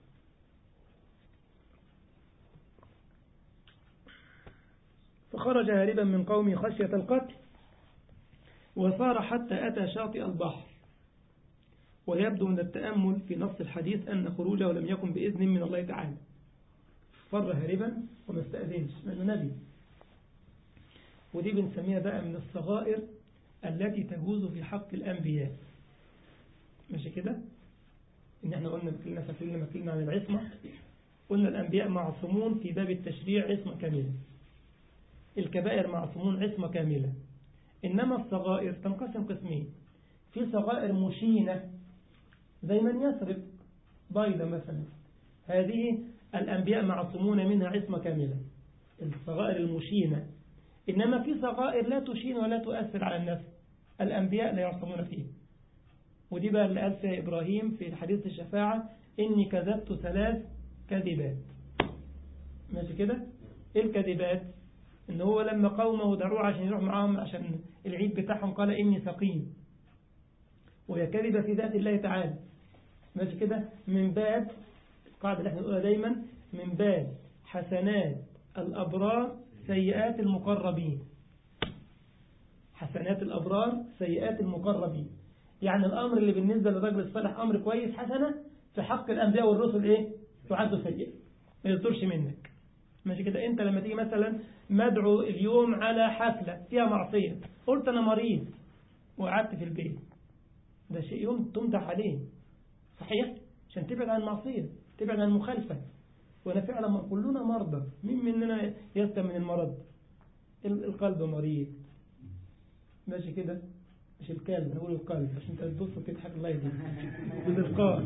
فخرج هاربا من قومه خشية القتل وصار حتى أتى شاطئ البحر ويبدو من التأمل في نص الحديث أن خروجه لم يكن بإذن من الله تعالى فر هاربا وما استأذنش لأنه نبي ودي بنسميها بقى من الصغائر التي تجوز في حق الأنبياء ماشي كده إن احنا قلنا كلنا فاكرين لما كلنا عن العصمة قلنا الأنبياء معصومون في باب التشريع عصمة كاملة الكبائر معصومون عصمة كاملة إنما الصغائر تنقسم قسمين في صغائر مشينة زي من يسرب بيضة مثلا هذه الأنبياء معصومون منها عصمة كاملة الصغائر المشينة إنما في صغائر لا تشين ولا تؤثر على النفس الأنبياء لا يعصمون فيه ودي بقى اللي قال فيها إبراهيم في حديث الشفاعة إني كذبت ثلاث كذبات ماشي كده إيه الكذبات إن هو لما قومه دعوه عشان يروح معاهم عشان العيد بتاعهم قال إني سقيم وهي كذبة في ذات الله تعالى ماشي كده من باب القاعدة اللي احنا نقولها دايما من باب حسنات الأبرار سيئات المقربين حسنات الأبرار سيئات المقربين يعني الأمر اللي بالنسبة للرجل الصالح أمر كويس حسنة في حق الأنبياء والرسل إيه تعد سيئة ما يصدرش منك ماشي كده أنت لما تيجي مثلا مدعو اليوم على حفلة فيها معصية قلت أنا مريض وقعدت في البيت ده شيء يوم تمدح عليه صحيح عشان تبعد عن المعصية تبعد عن المخالفة وانا فعلا ما كلنا مرضى مين مننا يسلم من المرض ال- القلب مريض ماشي كده مش الكلب نقول القلب عشان انت تبص وتضحك الله يهديك بالقلب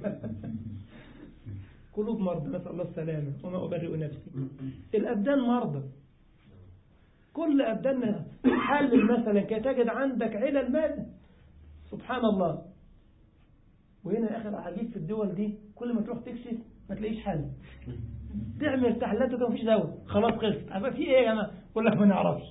قلوب مرضى نسأل الله السلامة وما أبرئ نفسي الأبدان مرضى كل أبداننا حلل مثلا كي تجد عندك علل مادة سبحان الله وهنا آخر عجيب في الدول دي كل ما تروح تكشف ما تلاقيش حل تعمل تحليلات وكده مفيش دواء خلاص خلصت عارفة في ايه يا جماعه يقول لك ما نعرفش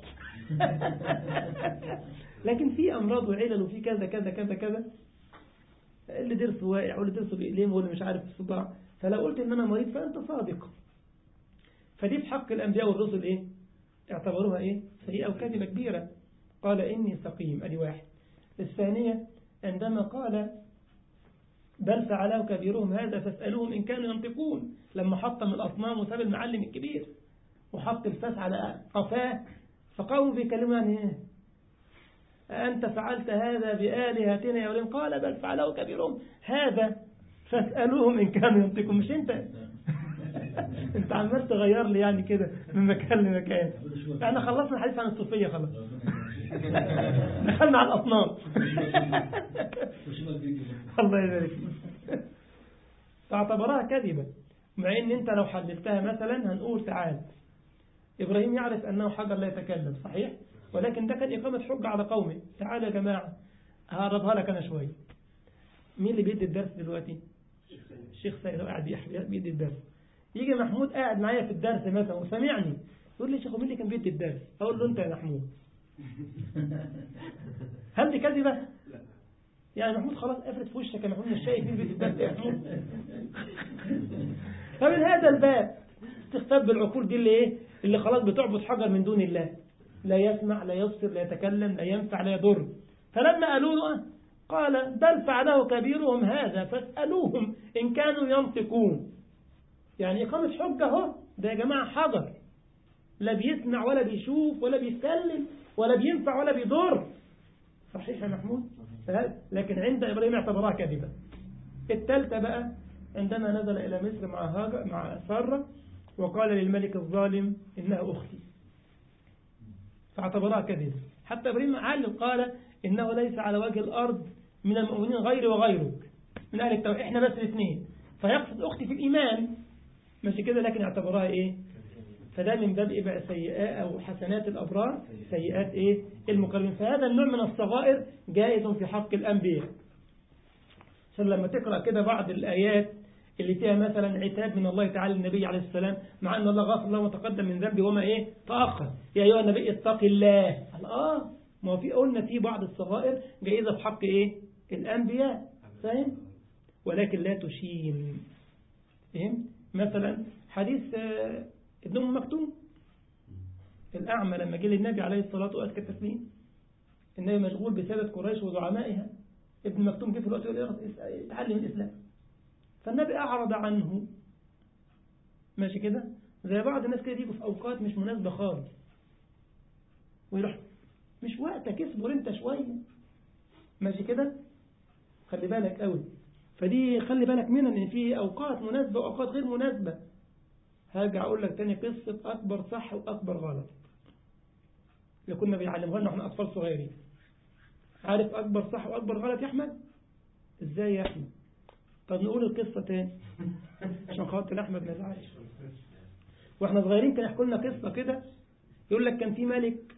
لكن في امراض وعلل وفي كذا كذا كذا كذا اللي درسه واقع واللي درسه بإقليم واللي مش عارف الصداع فلو قلت ان انا مريض فانت صادق فدي في حق الانبياء والرسل ايه اعتبروها ايه سيئة وكذبة كبيرة قال اني سقيم ادي واحد الثانية عندما قال بل فعله كبيرهم هذا فاسألوهم إن كانوا ينطقون لما حطم الأصنام وساب المعلم الكبير وحط الفاس على قفاه فقاموا بيكلموا يعني إيه أنت فعلت هذا بآلهتنا يا ولين قال بل فعله كبيرهم هذا فاسألوهم إن كانوا ينطقون مش أنت أنت عمال تغير لي يعني كده من مكان لمكان احنا خلصنا الحديث عن الصوفية خلاص دخلنا على الأصنام الله يبارك فيك فاعتبرها كذبة مع ان انت لو حللتها مثلا هنقول تعال ابراهيم يعرف انه حجر لا يتكلم صحيح ولكن ده كان اقامة حجة على قومه تعال يا جماعة هقربها لك انا شوية مين اللي بيدي الدرس دلوقتي الشيخ سيد هو قاعد يحكي بيدي الدرس يجي محمود قاعد معايا في الدرس مثلا وسمعني يقول لي شيخ مين اللي كان بيدي الدرس اقول له انت يا محمود هل دي كذبة يعني محمود خلاص قفلت في وشك يا محمود مش شايف مين بيدي الدرس يا محمود فمن هذا الباب تختب العقول دي اللي ايه اللي خلاص بتعبد حجر من دون الله لا يسمع لا يبصر لا يتكلم لا ينفع لا يضر فلما قالوا له قال بل فعله كبيرهم هذا فاسألوهم إن كانوا ينطقون يعني إقامة حجة اهو ده يا جماعة حجر لا بيسمع ولا بيشوف ولا بيتكلم ولا بينفع ولا بيضر صحيح يا محمود لكن عند إبراهيم اعتبرها كذبة الثالثة بقى عندما نزل إلى مصر مع هاجر مع سارة وقال للملك الظالم إنها أختي فاعتبرها كذبة حتى إبراهيم علم قال إنه ليس على وجه الأرض من المؤمنين غيري وغيرك من أهل التوحيد إحنا بس الاثنين فيقصد أختي في الإيمان ماشي كده لكن اعتبرها إيه فده من باب إيه بقى سيئات أو حسنات الأبرار سيئات إيه المقربين فهذا النوع من الصغائر جائز في حق الأنبياء عشان لما تقرأ كده بعض الآيات اللي فيها مثلا عتاب من الله تعالى للنبي عليه السلام مع أن الله غفر له وتقدم من ذنبه وما إيه تأخر يا أيها النبي اتق الله قال آه ما في قلنا في بعض الصغائر جائزة في حق إيه الأنبياء فاهم ولكن لا تشين فهم مثلا حديث آه ابن أم مكتوم الأعمى لما جه للنبي عليه الصلاة وأزكى التسليم النبي مشغول بسادة قريش وزعمائها ابن مكتوم جه في الوقت يقول يتعلم الإسلام فالنبي أعرض عنه ماشي كده زي بعض الناس كده يجوا في أوقات مش مناسبة خالص ويروح مش وقتك اصبر انت شوية ماشي كده خلي بالك قوي فدي خلي بالك منها ان في اوقات مناسبة واوقات غير مناسبة هرجع اقول لك تاني قصة اكبر صح واكبر غلط اللي كنا بيعلموها لنا احنا اطفال صغيرين عارف اكبر صح واكبر غلط يا احمد ازاي يا احمد طب نقول القصة تاني عشان خاطر احمد ما يزعلش واحنا صغيرين كان يحكوا لنا قصة كده يقول لك كان في ملك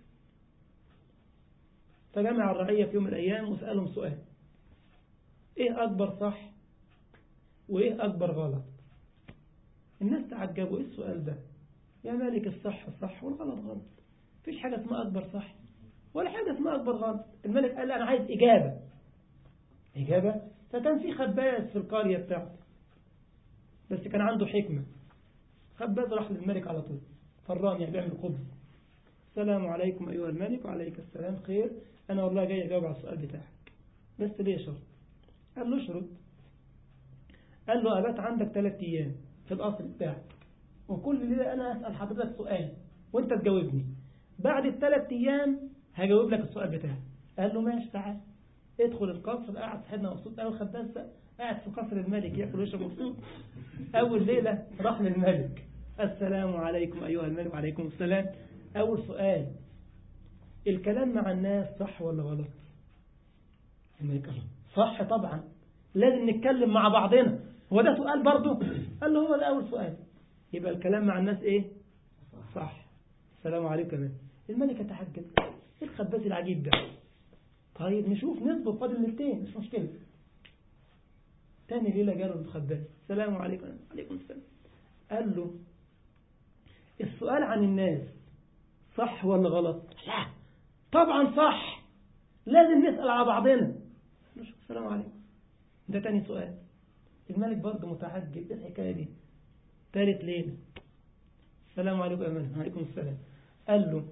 فجمع الرعية في يوم من الأيام وسألهم سؤال إيه أكبر صح وإيه أكبر غلط الناس تعجبوا إيه السؤال ده يا مالك الصح صح والغلط غلط فيش حاجة اسمها أكبر صح ولا حاجة اسمها أكبر غلط الملك قال أنا عايز إجابة إجابة فكان في خباز في القرية بتاعته بس كان عنده حكمة خباز راح للملك على طول فران يعني بيعمل خبز السلام عليكم أيها الملك وعليك السلام خير أنا والله جاي أجاوب على السؤال بتاعك بس ليه شرط قال له اشرط قال له أبات عندك ثلاث أيام في الأصل بتاعك وكل ليلة أنا أسأل حضرتك سؤال وأنت تجاوبني بعد الثلاث أيام هجاوب لك السؤال بتاعك قال له ماشي تعال ادخل القصر قاعد صاحبنا مبسوط أول خباز قاعد في قصر الملك ياكل ويشرب مبسوط أول ليلة راح للملك السلام عليكم أيها الملك وعليكم السلام أول سؤال الكلام مع الناس صح ولا غلط الملك قال صح طبعا لازم نتكلم مع بعضنا هو ده سؤال برضه قال له هو ده أول سؤال يبقى الكلام مع الناس إيه صح السلام عليكم كمان الملك يتحجب إيه الخباز العجيب ده طيب نشوف نصبر فاضل ليلتين مش مشكلة تاني ليلة جاله الخباز السلام عليكم عليكم السلام قال له السؤال عن الناس صح ولا غلط لا طبعا صح لازم نسأل على بعضنا السلام عليكم ده تاني سؤال الملك برضه متعجب ايه الحكاية دي ثالث ليلة السلام عليكم أمان وعليكم السلام قال له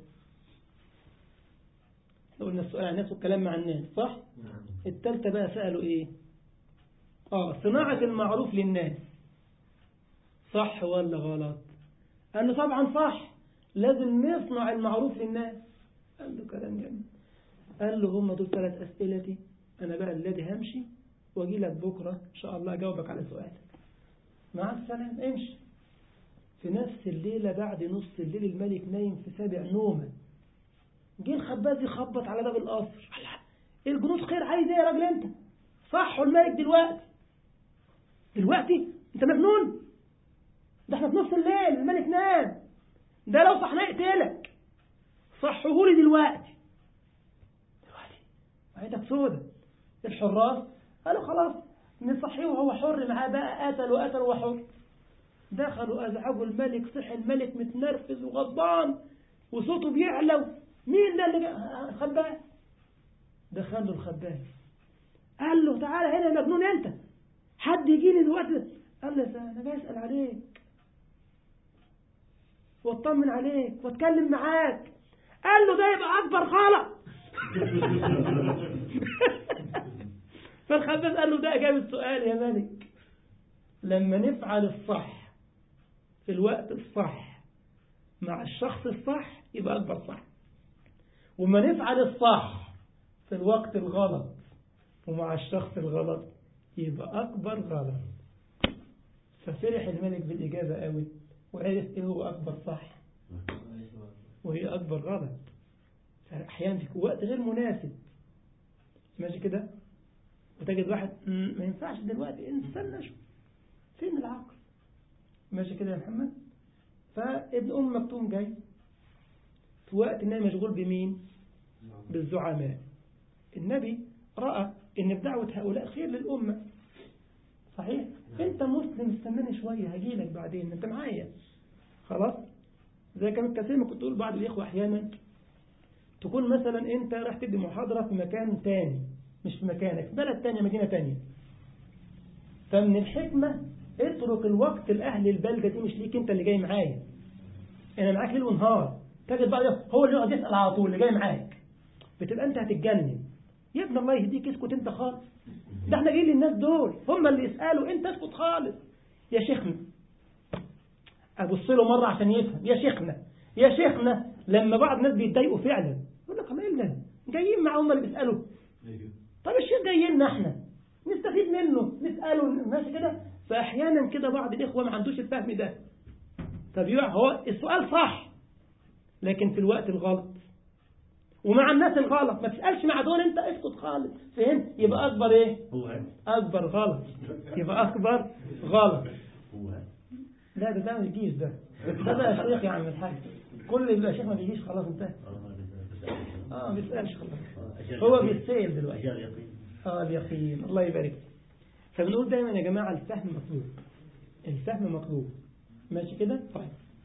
لو قلنا السؤال عن الناس والكلام مع الناس صح الثالثة بقى سألوا ايه اه صناعة المعروف للناس صح ولا غلط قال له طبعا صح لازم نصنع المعروف للناس قال له كلام جميل قال له هم دول ثلاث أسئلتي أنا بقى الذي همشي وأجي لك بكرة إن شاء الله أجاوبك على سؤالك مع السلامة امشي في نفس الليلة بعد نص الليل الملك نايم في سابع نومة جه الخباز يخبط على باب القصر ايه الجنود خير عايز ايه يا راجل انت صحوا الملك دلوقتي دلوقتي انت مجنون ده احنا في نص الليل الملك نام ده لو صحنا يقتلك صحهولي دلوقتي دلوقتي وعيدك سودة الحراس قالوا خلاص نصحيه وهو حر معاه بقى قتل وقتل وهو حر دخلوا أزعجوا الملك صح الملك متنرفز وغضبان وصوته بيعلو مين ده اللي جا- خباز دخل له الخباز قال له تعالى هنا يا مجنون انت حد يجيني دلوقتي قال له انا جاي اسال عليك واطمن عليك واتكلم معاك قال له ده يبقى اكبر غلط فالخباز قال له ده اجاب السؤال يا ملك لما نفعل الصح في الوقت الصح مع الشخص الصح يبقى أكبر صح وما نفعل الصح في الوقت الغلط ومع الشخص الغلط يبقى أكبر غلط ففرح الملك بالإجابة قوي وعرف إيه هو أكبر صح وهي أكبر غلط فأحيانا في وقت غير مناسب ماشي كده وتجد واحد "مم، ما ينفعش دلوقتي استنى شو فين العقل ماشي كده يا محمد فابن أم مكتوم جاي في وقت إنه مشغول بمين بالزعماء النبي رأى إن بدعوة هؤلاء خير للأمة صحيح أنت مسلم استناني شوية هجيلك بعدين أنت معايا خلاص زي كان كثير ما كنت تقول بعض الإخوة أحيانا تكون مثلا أنت راح تدي محاضرة في مكان تاني مش في مكانك في بلد تانية مدينة تانية فمن الحكمة اترك الوقت لأهل البلدة دي مش ليك أنت اللي جاي معايا أنا معاك ليل ونهار تجد بعض هو اللي يقعد يسأل على طول اللي جاي معاك بتبقى أنت هتتجنن يا ابن الله يهديك اسكت أنت خالص ده احنا جايين للناس دول هم اللي يسألوا أنت اسكت خالص يا شيخنا أبص له مرة عشان يفهم يا شيخنا يا شيخنا لما بعض الناس بيتضايقوا فعلا يقول لك الله إلا جايين معاهم اللي بيسألوا طب الشيخ جاي لنا احنا نستفيد منه نسأله ماشي كده فأحيانا كده بعض الإخوة ما عندوش الفهم ده طب يقع هو السؤال صح لكن في الوقت الغلط ومع الناس الغلط ما تسألش مع دول انت اسكت خالص فهمت يبقى أكبر ايه هو هذا أكبر غلط يبقى أكبر غلط هو هذا لا ده ده ما يجيش ده ده بقى شيخ يا عم الحاج كل اللي بقى شيخ ما بيجيش خلاص انتهى اه ما بيسألش خلاص هو بيتسأل دلوقتي أجال يقين اه اليقين الله يبارك فيك. فبنقول دايما يا جماعة الفهم مطلوب الفهم مطلوب ماشي كده طيب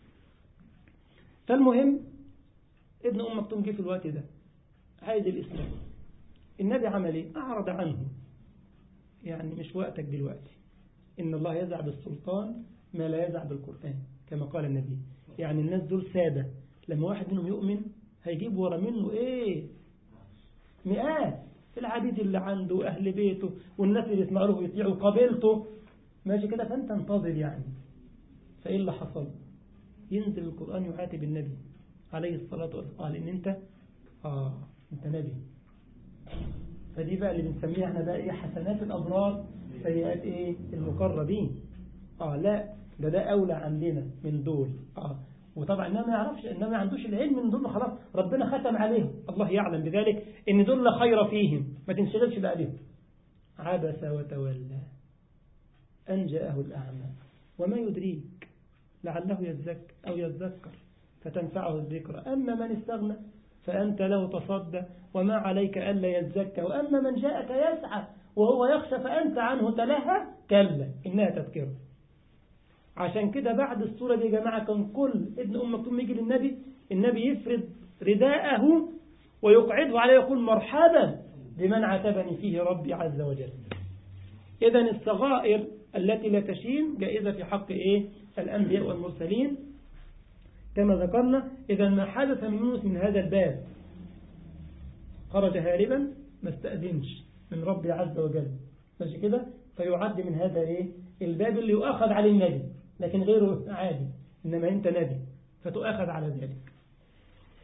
فالمهم ابن أم مكتوم جه في الوقت ده عايز الإسلام النبي عمل ايه أعرض عنه يعني مش وقتك دلوقتي إن الله يزع بالسلطان ما لا يزع بالقرآن كما قال النبي يعني الناس دول سادة لما واحد منهم يؤمن هيجيب ورا منه ايه مئات العبيد اللي عنده أهل بيته والناس اللي يسمعوا له ويطيعوا قبيلته ماشي كده فأنت انتظر يعني فإيه اللي حصل ينزل القرآن يعاتب النبي عليه الصلاة والسلام قال إن أنت آه أنت نبي فدي بقى اللي بنسميها احنا بقى إيه حسنات الأبرار سيئات إيه المقربين آه لا ده ده أولى عندنا من دول آه وطبعا إنما ما يعرفش إنما ما عندوش العلم من دول خلاص ربنا ختم عليهم الله يعلم بذلك إن دول لا خير فيهم ما تنشغلش بقى بهم عبس وتولى أن جاءه الأعمى وما يدريك لعله يزكى أو يذكر فتنفعه الذكرى أما من استغنى فأنت له تصدى وما عليك ألا يزكى وأما من جاءك يسعى وهو يخشى فأنت عنه تلهى كلا إنها تذكره عشان كده بعد السورة دي يا جماعة كان كل ابن أم مكتوم يجي للنبي النبي يفرد رداءه ويقعده عليه يقول مرحبا بمن عاتبني فيه ربي عز وجل إذا الصغائر التي لا تشين جائزة في حق إيه الأنبياء والمرسلين كما ذكرنا إذا ما حدث من يونس من هذا الباب خرج هاربا ما استأذنش من ربي عز وجل ماشي كده فيعد من هذا إيه الباب اللي يؤخذ عليه النبي لكن غيره عادي إنما أنت نبي فتؤخذ على ذلك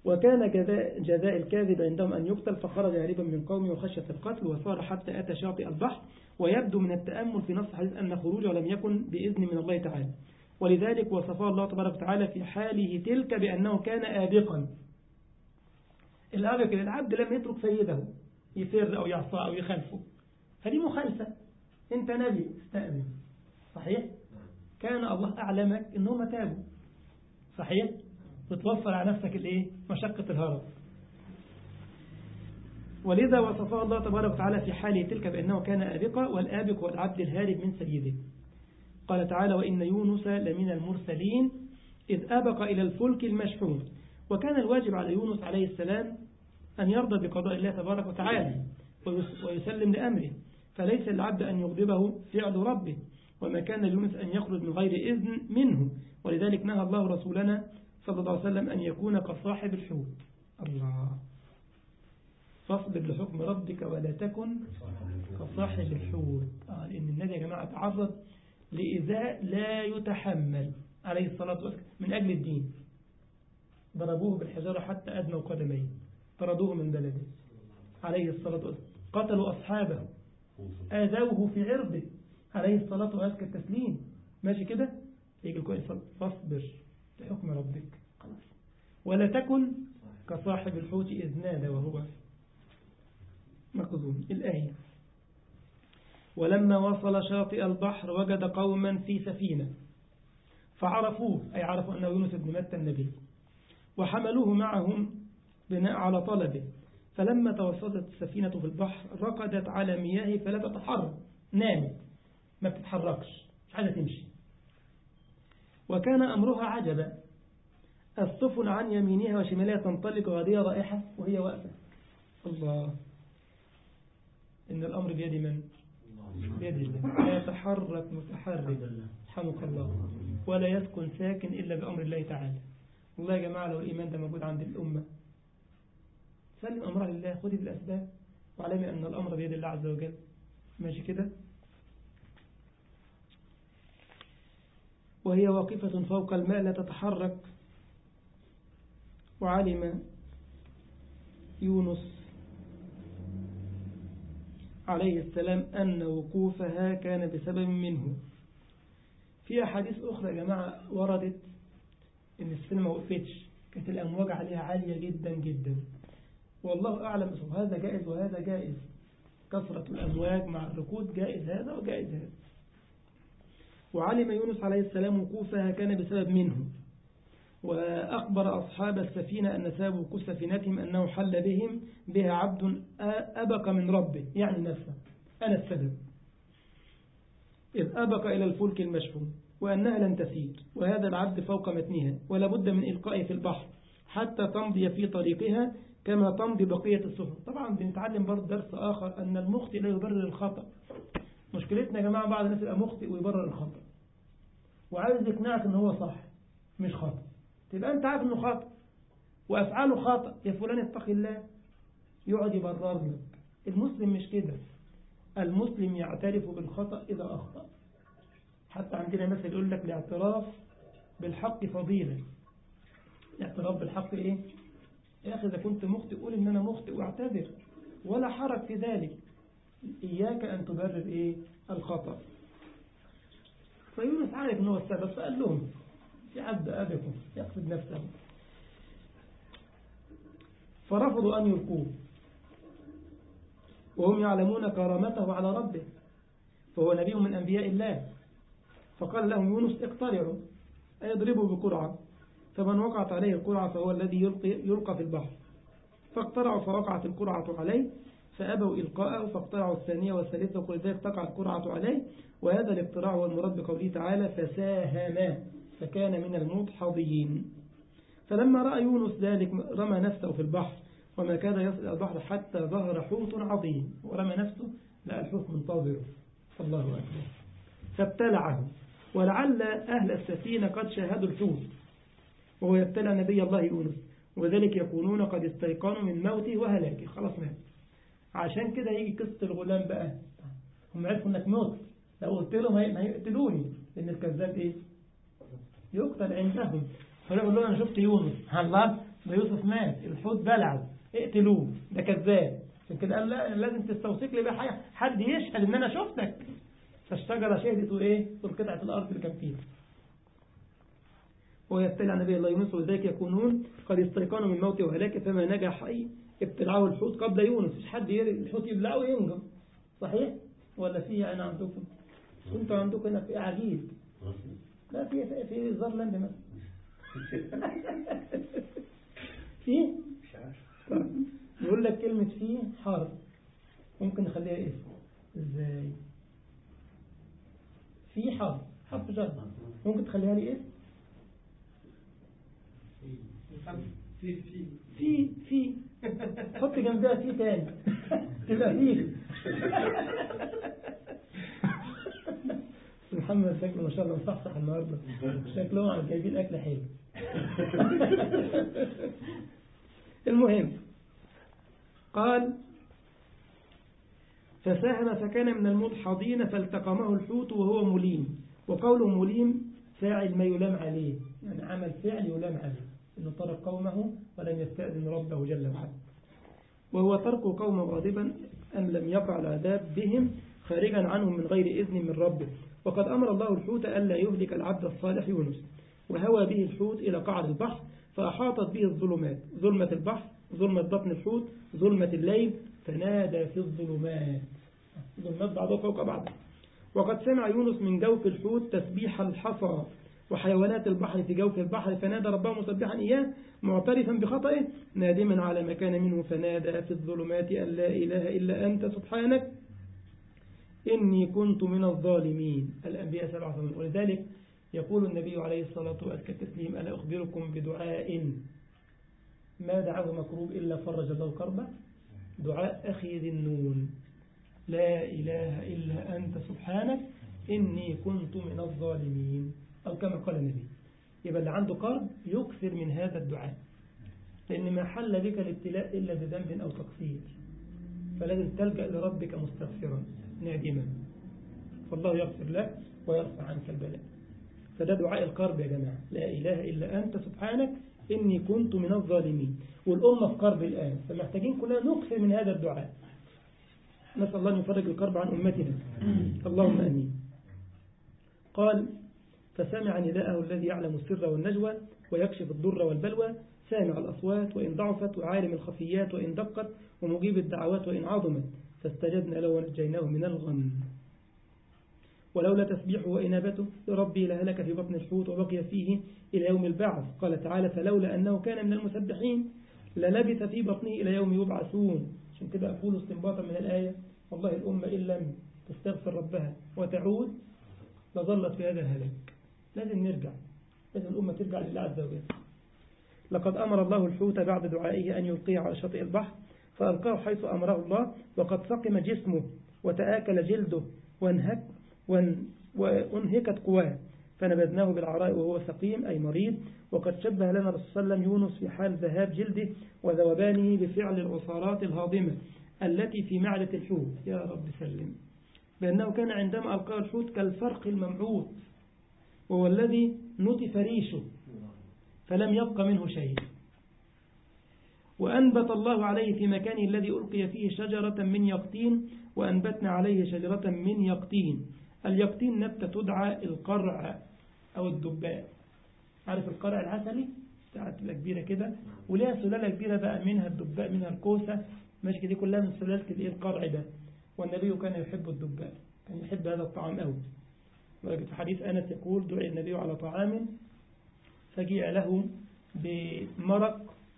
وكان جزاء, جزاء الكاذب عندهم أن يقتل فخرج هاربا من قومه وخشية القتل وصار حتى أتى شاطئ البحر ويبدو من التأمل في نص الحديث أن خروجه لم يكن بإذن من الله تعالى ولذلك وصفه الله تبارك وتعالى في حاله تلك بأنه كان آبقا الآبق العبد لم يترك سيده يسر أو يعصى أو يخالفه هذه مخالفة أنت نبي استأذن صحيح كان الله أعلمك أنهم تابوا صحيح وتوفر على نفسك الايه مشقة الهرب ولذا وصفه الله تبارك وتعالى في حاله تلك بأنه كان آبقا والآبق هو العبد الهارب من سيده قال تعالى وإن يونس لمن المرسلين إذ أبق إلى الفلك المشحون وكان الواجب على يونس عليه السلام أن يرضى بقضاء الله تبارك وتعالى ويسلم لأمره فليس العبد أن يغضبه فعل ربه وما كان ليونس أن يخرج من غير إذن منه ولذلك نهى الله رسولنا صلى الله عليه وسلم أن يكون كصاحب الحوت الله فاصبر لحكم ربك ولا تكن كصاحب الحوت آه لأن النبي يا جماعة تعرض لإذاء لا يتحمل عليه الصلاة والسلام من أجل الدين ضربوه بالحجارة حتى أدنوا قدميه طردوه من بلده عليه الصلاة والسلام قتلوا أصحابه آذوه في عرضه عليه الصلاة والسلام التسليم ماشي كده يجي الكويس فاصبر لحكم ربك خلاص ولا تكن كصاحب الحوت إذ نادى وهو مكذوب الآية ولما وصل شاطئ البحر وجد قوما في سفينة فعرفوه أي عرفوا أنه يونس بن متى النبي وحملوه معهم بناء على طلبه فلما توسطت السفينة في البحر رقدت على مياه فلا تتحرك نامت ما بتتحركش مش عايزة تمشي وكان أمرها عجبا السفن عن يمينها وشمالها تنطلق وهذه رائحة وهي واقفة الله إن الأمر بيد من؟ بيد الله لا يتحرك متحرك حمق الله ولا يسكن ساكن إلا بأمر الله تعالى والله يا جماعة لو الإيمان ده موجود عند الأمة سلم أمرها لله خذي بالأسباب واعلمي أن الأمر بيد الله عز وجل ماشي كده وهي واقفة فوق الماء لا تتحرك وعلم يونس عليه السلام أن وقوفها كان بسبب منه في أحاديث أخرى يا جماعة وردت إن السنة ما وقفتش كانت الأمواج عليها عالية جدا جدا والله أعلم هذا جائز وهذا جائز كثرة الأمواج مع الركود جائز هذا وجائز هذا وعلم يونس عليه السلام وقوفها كان بسبب منه وأخبر أصحاب السفينة أن سبب وقوف سفينتهم أنه حل بهم بها عبد أبق من ربه يعني نفسه أنا السبب إذ أبق إلى الفلك المشحون وأنها لن تسير وهذا العبد فوق متنها ولا بد من إلقائه في البحر حتى تمضي في طريقها كما تمضي بقية السفن طبعا بنتعلم برضه درس آخر أن المخطئ لا يبرر الخطأ مشكلتنا يا جماعة بعض الناس يبقى مخطئ ويبرر الخطأ وعايز يقنعك ان هو صح مش خطأ تبقى انت عارف انه خطأ وافعاله خطأ يا فلان اتقي الله يقعد يبرر لك المسلم مش كده المسلم يعترف بالخطأ إذا أخطأ حتى عندنا مثل يقول لك الاعتراف بالحق فضيلة الاعتراف بالحق ايه يا أخي إذا كنت مخطئ قول إن أنا مخطئ واعتذر ولا حرج في ذلك إياك أن تبرر إيه الخطأ فيونس عارف أنه السبب فقال لهم في عبد أبكم يقصد نفسه فرفضوا أن يلقوه وهم يعلمون كرامته على ربه فهو نبي من أنبياء الله فقال لهم يونس اقترعوا أي اضربوا بقرعة فمن وقعت عليه القرعة فهو الذي يلقي, يلقى في البحر فاقترعوا فوقعت القرعة عليه فأبوا إلقاءه فاقترعوا الثانية والثالثة وكل ذلك تقع القرعة عليه وهذا الاقتراع هو المراد بقوله تعالى فساهما فكان من المدحضين فلما رأى يونس ذلك رمى نفسه في البحر وما كاد يصل إلى البحر حتى ظهر حوت عظيم ورمى نفسه لقى الحوت منتظره الله أكبر فابتلعه ولعل أهل السفينة قد شاهدوا الحوت وهو يبتلع نبي الله يونس وذلك يكونون قد استيقنوا من موته وهلاكه خلاص مات عشان كده يجي قصة الغلام بقى هم عرفوا انك موت لو قلت لهم هيقتلوني لان الكذاب ايه يقتل عندهم فيقول لهم انا شفت يونس الله ده يوسف مات الحوت بلعه اقتلوه ده كذاب عشان كده قال لا لازم تستوثق لي بقى حاجة حد يشهد ان انا شفتك فالشجرة شهدت وايه والقطعة الارض اللي كان فيها ويبتلع عن نبي الله يونس وذلك يكونون قد استيقنوا من موت وهلاك فما نجا حي ابتلعه الحوت قبل يونس مش حد يري الحوت يبلعه وينجم صحيح ولا في انا عندكم انتوا عندكم هنا في عجيب لا في في, في زرلاند مثلا في مش عارف طيب. يقول لك كلمة في حرف ممكن نخليها اسم ازاي في حرف حرف جر ممكن تخليها لي اسم في في في في حط جنبها في تاني تبقى في محمد شكله ما شاء الله مصحصح النهارده شكلهم عم جايبين اكل حلو المهم قال فساهم فكان من المدحضين فالتقمه الحوت وهو مليم وقوله مليم فاعل ما يلام عليه يعني عمل فعل يلام عليه انه ترك قومه ولم يستأذن ربه جل وعلا وهو ترك قومه غاضبا أن لم يقع العذاب بهم خارجا عنهم من غير إذن من ربه وقد أمر الله الحوت ألا يهلك العبد الصالح يونس وهوى به الحوت إلى قعر البحر فأحاطت به الظلمات ظلمة البحر ظلمة بطن الحوت ظلمة الليل فنادى في الظلمات ظلمات بعضها فوق بعض وقد سمع يونس من جوف الحوت تسبيح الحصى وحيوانات البحر في جوف البحر فنادى ربه مسبحا إياه معترفا بخطئه نادما على ما كان منه فنادى في الظلمات أن لا إله إلا أنت سبحانك إني كنت من الظالمين الأنبياء سبعة من ولذلك يقول النبي عليه الصلاة والتسليم ألا أخبركم بدعاء ما دعاه مكروب إلا فرج الله كربه دعاء أخي ذي النون لا إله إلا أنت سبحانك إني كنت من الظالمين أو كما قال النبي يبقى اللي عنده قرب يكثر من هذا الدعاء لأن ما حل بك الابتلاء إلا بذنب أو تقصير فلازم تلجأ لربك مستغفرا نادما فالله يغفر لك ويرفع عنك البلاء فده دعاء القرب يا جماعة لا إله إلا أنت سبحانك إني كنت من الظالمين والأمة في قرب الآن فمحتاجين كلنا نكثر من هذا الدعاء نسأل الله أن يفرج القرب عن أمتنا اللهم أمين قال فسمع نداءه الذي يعلم السر والنجوى ويكشف الضر والبلوى سامع الأصوات وإن ضعفت وعالم الخفيات وإن دقت ومجيب الدعوات وإن عظمت فاستجبنا له ونجيناه من الغم ولولا تسبيحه وإنابته لربي لهلك في بطن الحوت وبقي فيه إلى يوم البعث قال تعالى فلولا أنه كان من المسبحين للبث في بطنه إلى يوم يبعثون عشان كده أقول استنباطا من الآية والله الأمة إن لم تستغفر ربها وتعود لظلت في هذا الهلاك لازم نرجع لازم الأمة ترجع لله عز وجل لقد أمر الله الحوت بعد دعائه أن يلقيه على شاطئ البحر فألقاه حيث أمره الله وقد سقم جسمه وتآكل جلده وانهك وان وانهكت قواه فنبذناه بالعراء وهو سقيم أي مريض وقد شبه لنا الرسول صلى الله عليه وسلم يونس في حال ذهاب جلده وذوبانه بفعل العصارات الهاضمة التي في معدة الحوت يا رب سلم بأنه كان عندما ألقاه الحوت كالفرق الممعوط وهو الذي نطف ريشه فلم يبق منه شيء وأنبت الله عليه في مكانه الذي ألقي فيه شجرة من يقطين وأنبتنا عليه شجرة من يقطين اليقطين نبتة تدعى القرع أو الدباء عارف القرع العسلي ساعات تبقى كبيرة كده وليها سلالة كبيرة بقى منها الدباء منها الكوسة ماشي دي كلها من سلالة الايه القرع ده والنبي كان يحب الدباء كان يحب هذا الطعام قوي ولكن في حديث أنس يقول دعي النبي على طعام فجيء له بمرق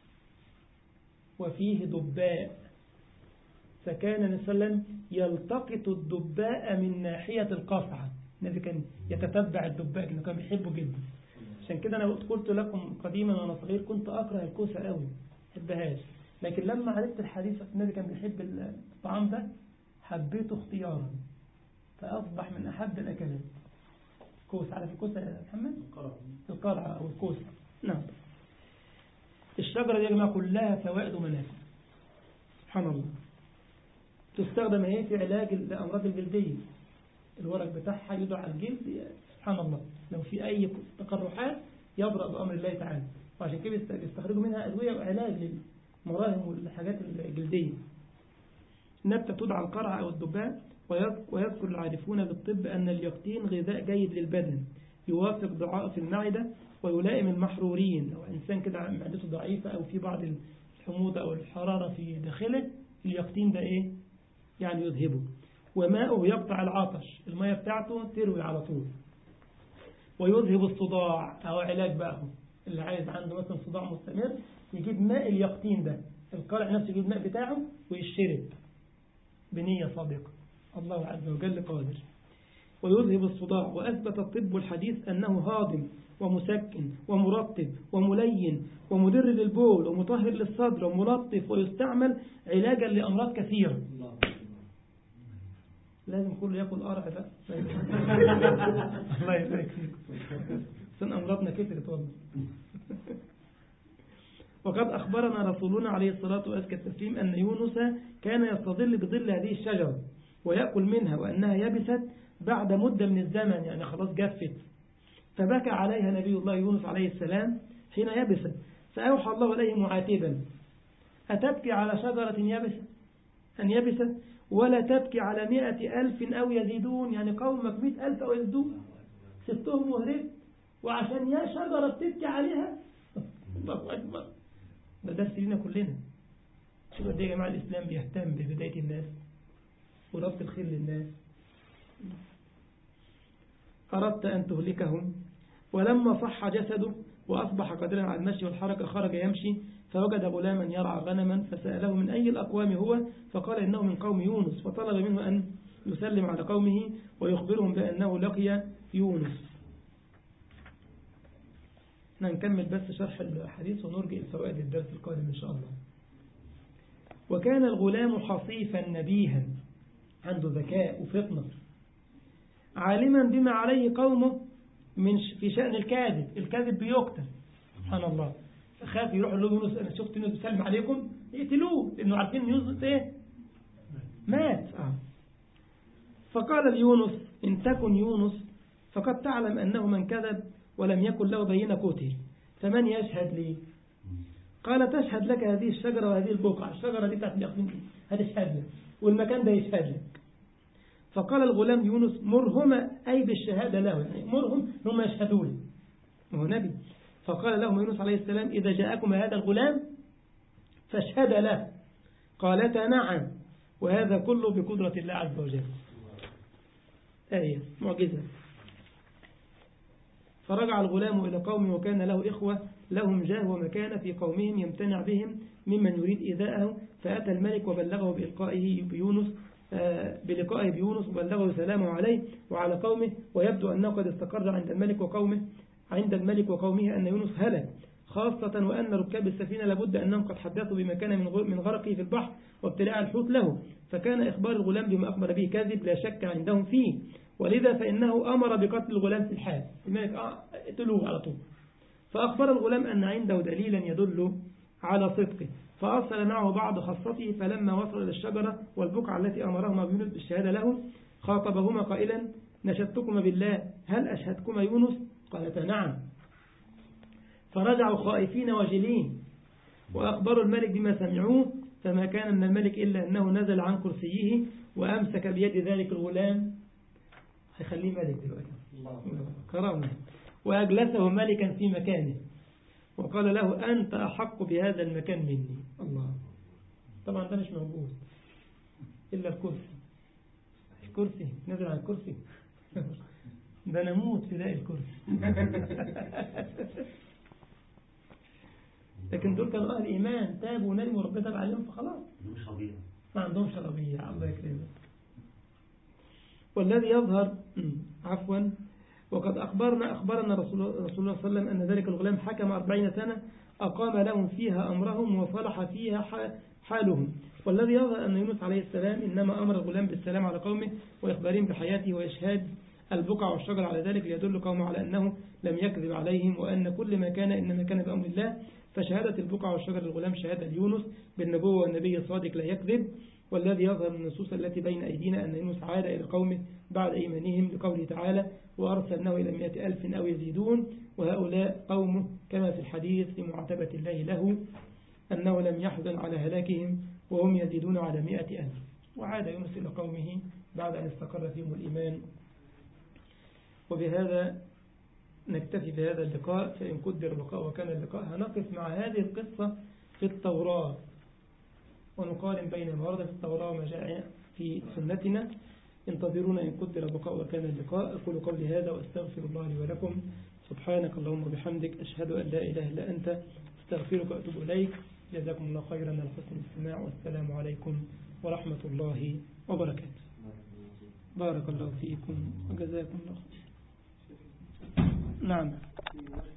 وفيه دباء فكان النبي صلى الله عليه وسلم يلتقط الدباء من ناحية القصعة النبي كان يتتبع الدباء لأنه كان بيحبه جدا عشان كده أنا قلت لكم قديما وأنا صغير كنت أكره الكوسة قوي ما بحبهاش لكن لما عرفت الحديث النبي كان بيحب الطعام ده حبيته اختيارا فأصبح من أحب الأكلات كوسة عارف الكوسة يا محمد؟ القرعة أو الكوسة نعم الشجرة دي يا جماعة كلها فوائد ومنافع سبحان الله تستخدم اهي في علاج الأمراض الجلدية الورق بتاعها يدعى على الجلد سبحان الله لو في أي تقرحات يبرأ بأمر الله تعالى وعشان كده بيست- بيستخرجوا منها أدوية وعلاج للمراهم والحاجات الجلدية نبتة تدعى القرع أو الدباء ويذ- ويذكر العارفون بالطب أن اليقطين غذاء جيد للبدن يوافق ضعاف المعدة ويلائم المحرورين لو إنسان كده معدته ضعيفة أو في بعض الحموضة أو الحرارة في داخله اليقطين ده إيه يعني يذهبه وماءه يقطع العطش المية بتاعته تروي على طول ويذهب الصداع أو علاج بقى هو. اللي عايز عنده مثلا صداع مستمر يجيب ماء اليقطين ده القارع نفسه يجيب الماء بتاعه ويشرب بنية صادقة الله عز وجل قادر ويذهب الصداع وأثبت الطب الحديث أنه هاضم ومسكن ومرطب وملين ومدر للبول ومطهر للصدر وملطف ويستعمل علاجا لأمراض كثيرة لازم كله ياكل قرع بقى الله يبارك فيك عشان أمراضنا كترت والله وقد أخبرنا رسولنا عليه الصلاة وأزكى التسليم أن يونس كان يستظل بظل هذه الشجرة ويأكل منها وأنها يبست بعد مدة من الزمن يعني خلاص جفت فبكى عليها نبي الله يونس عليه السلام حين يبست فأوحى الله إليه معاتبا أتبكي على شجرة يبست أن يبست ولا تبكي على مئة ألف أو يزيدون يعني قومك مئة ألف أو يزيدون سبتهم وهربت وعشان يا شجرة بتبكي عليها الله أكبر ده درس لنا كلنا شوف قد ايه يا جماعة الإسلام بيهتم ببداية الناس وربط الخير للناس أردت أن تهلكهم ولما صح جسده وأصبح قادرا على المشي والحركة خرج يمشي فوجد غلاما يرعى غنما فسأله من أي الأقوام هو فقال إنه من قوم يونس فطلب منه أن يسلم على قومه ويخبرهم بأنه لقي يونس احنا نكمل بس شرح الحديث ونرجع الفوائد الدرس القادم إن شاء الله وكان الغلام حصيفا نبيها عنده ذكاء وفطنة عالما بما عليه قومه من ش- في شأن الكاذب الكاذب بيقتل سبحان الله فخاف يروح له يونس أنا شفت يونس بيسلم عليكم يقتلوه لأنه عارفين إن يونس إيه مات آه. فقال ليونس إن تكن يونس فقد تعلم أنه من كذب ولم يكن له بينة قتل فمن يشهد لي قال تشهد لك هذه الشجرة وهذه البقعة الشجرة دي بتاعت اليقين دي هتشهد لك والمكان ده يشهد لك فقال الغلام يونس مرهما أي بالشهادة له يعني مرهم هم يشهدوا لي وهو نبي فقال لهم يونس عليه السلام إذا جاءكم هذا الغلام فاشهد له قالتا نعم وهذا كله بقدرة الله عز وجل آية معجزة فرجع الغلام إلى قومه وكان له إخوة لهم جاه ومكانة في قومهم يمتنع بهم ممن يريد إيذاءه فأتى الملك وبلغه بإلقائه بيونس آه، بلقائه بيونس وبلغه سلامه عليه وعلى قومه ويبدو أنه قد استقر عند الملك وقومه عند الملك وقومه أن يونس هلك خاصة وأن ركاب السفينة لابد أنهم قد حدثوا بمكان من غر- من غرقه في البحر وابتلاع الحوت له فكان إخبار الغلام بما أخبر به كاذب لا شك عندهم فيه ولذا فإنه أمر بقتل الغلام في الحال الملك آه، اقتلوه على طول فأخبر الغلام أن عنده دليلا يدل على صدقه فأرسل معه بعض خاصته فلما وصل إلى الشجرة والبقعة التي أمرهما بيونس بالشهادة له خاطبهما قائلا نشدتكما بالله هل أشهدكما يونس قالتا نعم فرجعوا خائفين وجلين وأخبروا الملك بما سمعوه فما كان من الملك إلا أنه نزل عن كرسيه وأمسك بيد ذلك الغلام هيخليه ملك دلوقتي كرامة وأجلسه ملكا في مكانه وقال له أنت أحق بهذا المكان مني الله طبعا ده مش موجود إلا الكرسي الكرسي نزل عن الكرسي ده نموت في ذا الكرسي لكن دول كانوا أهل إيمان تابوا ونجموا وربنا تاب عليهم فخلاص مش ربيع ما عندهمش ربيع الله يكرمك والذي يظهر عفوا وقد أخبرنا أخبرنا رسول رسول الله صلى الله عليه وسلم أن ذلك الغلام حكم أربعين سنة أقام لهم فيها أمرهم وصلح فيها ح- حالهم والذي يظهر أن يونس عليه السلام إنما أمر الغلام بالسلام على قومه وإخبارهم بحياته وإشهاد البقع والشجر على ذلك ليدل قومه على أنه لم يكذب عليهم وأن كل ما كان إنما كان بأمر الله فشهادة البقع والشجر للغلام شهادة ليونس بالنبوة والنبي الصادق لا يكذب والذي يظهر من النصوص التي بين أيدينا أن يونس عاد إلى قومه بعد إيمانهم لقوله تعالى وأرسلناه إلى مئة ألف أو يزيدون وهؤلاء قومه كما في الحديث لمعاتبة الله له أنه لم يحزن على هلاكهم وهم يزيدون على مئة ألف وعاد يونس إلى قومه بعد أن استقر فيهم الإيمان وبهذا نكتفي بهذا اللقاء فإن قدر اللقاء وكان اللقاء هنقف مع هذه القصة في التوراة ونقارن بين ما ورد في التوراة وما جاء في سنتنا انتظرونا إن قدر اللقاء وكان اللقاء أقول قولي هذا وأستغفر الله لي ولكم سبحانك اللهم وبحمدك أشهد أن لا إله إلا أنت استغفرك وأتوب إليك جزاكم الله خيرا على حسن الاستماع والسلام عليكم ورحمة الله وبركاته بارك الله فيكم وجزاكم الله خير نعم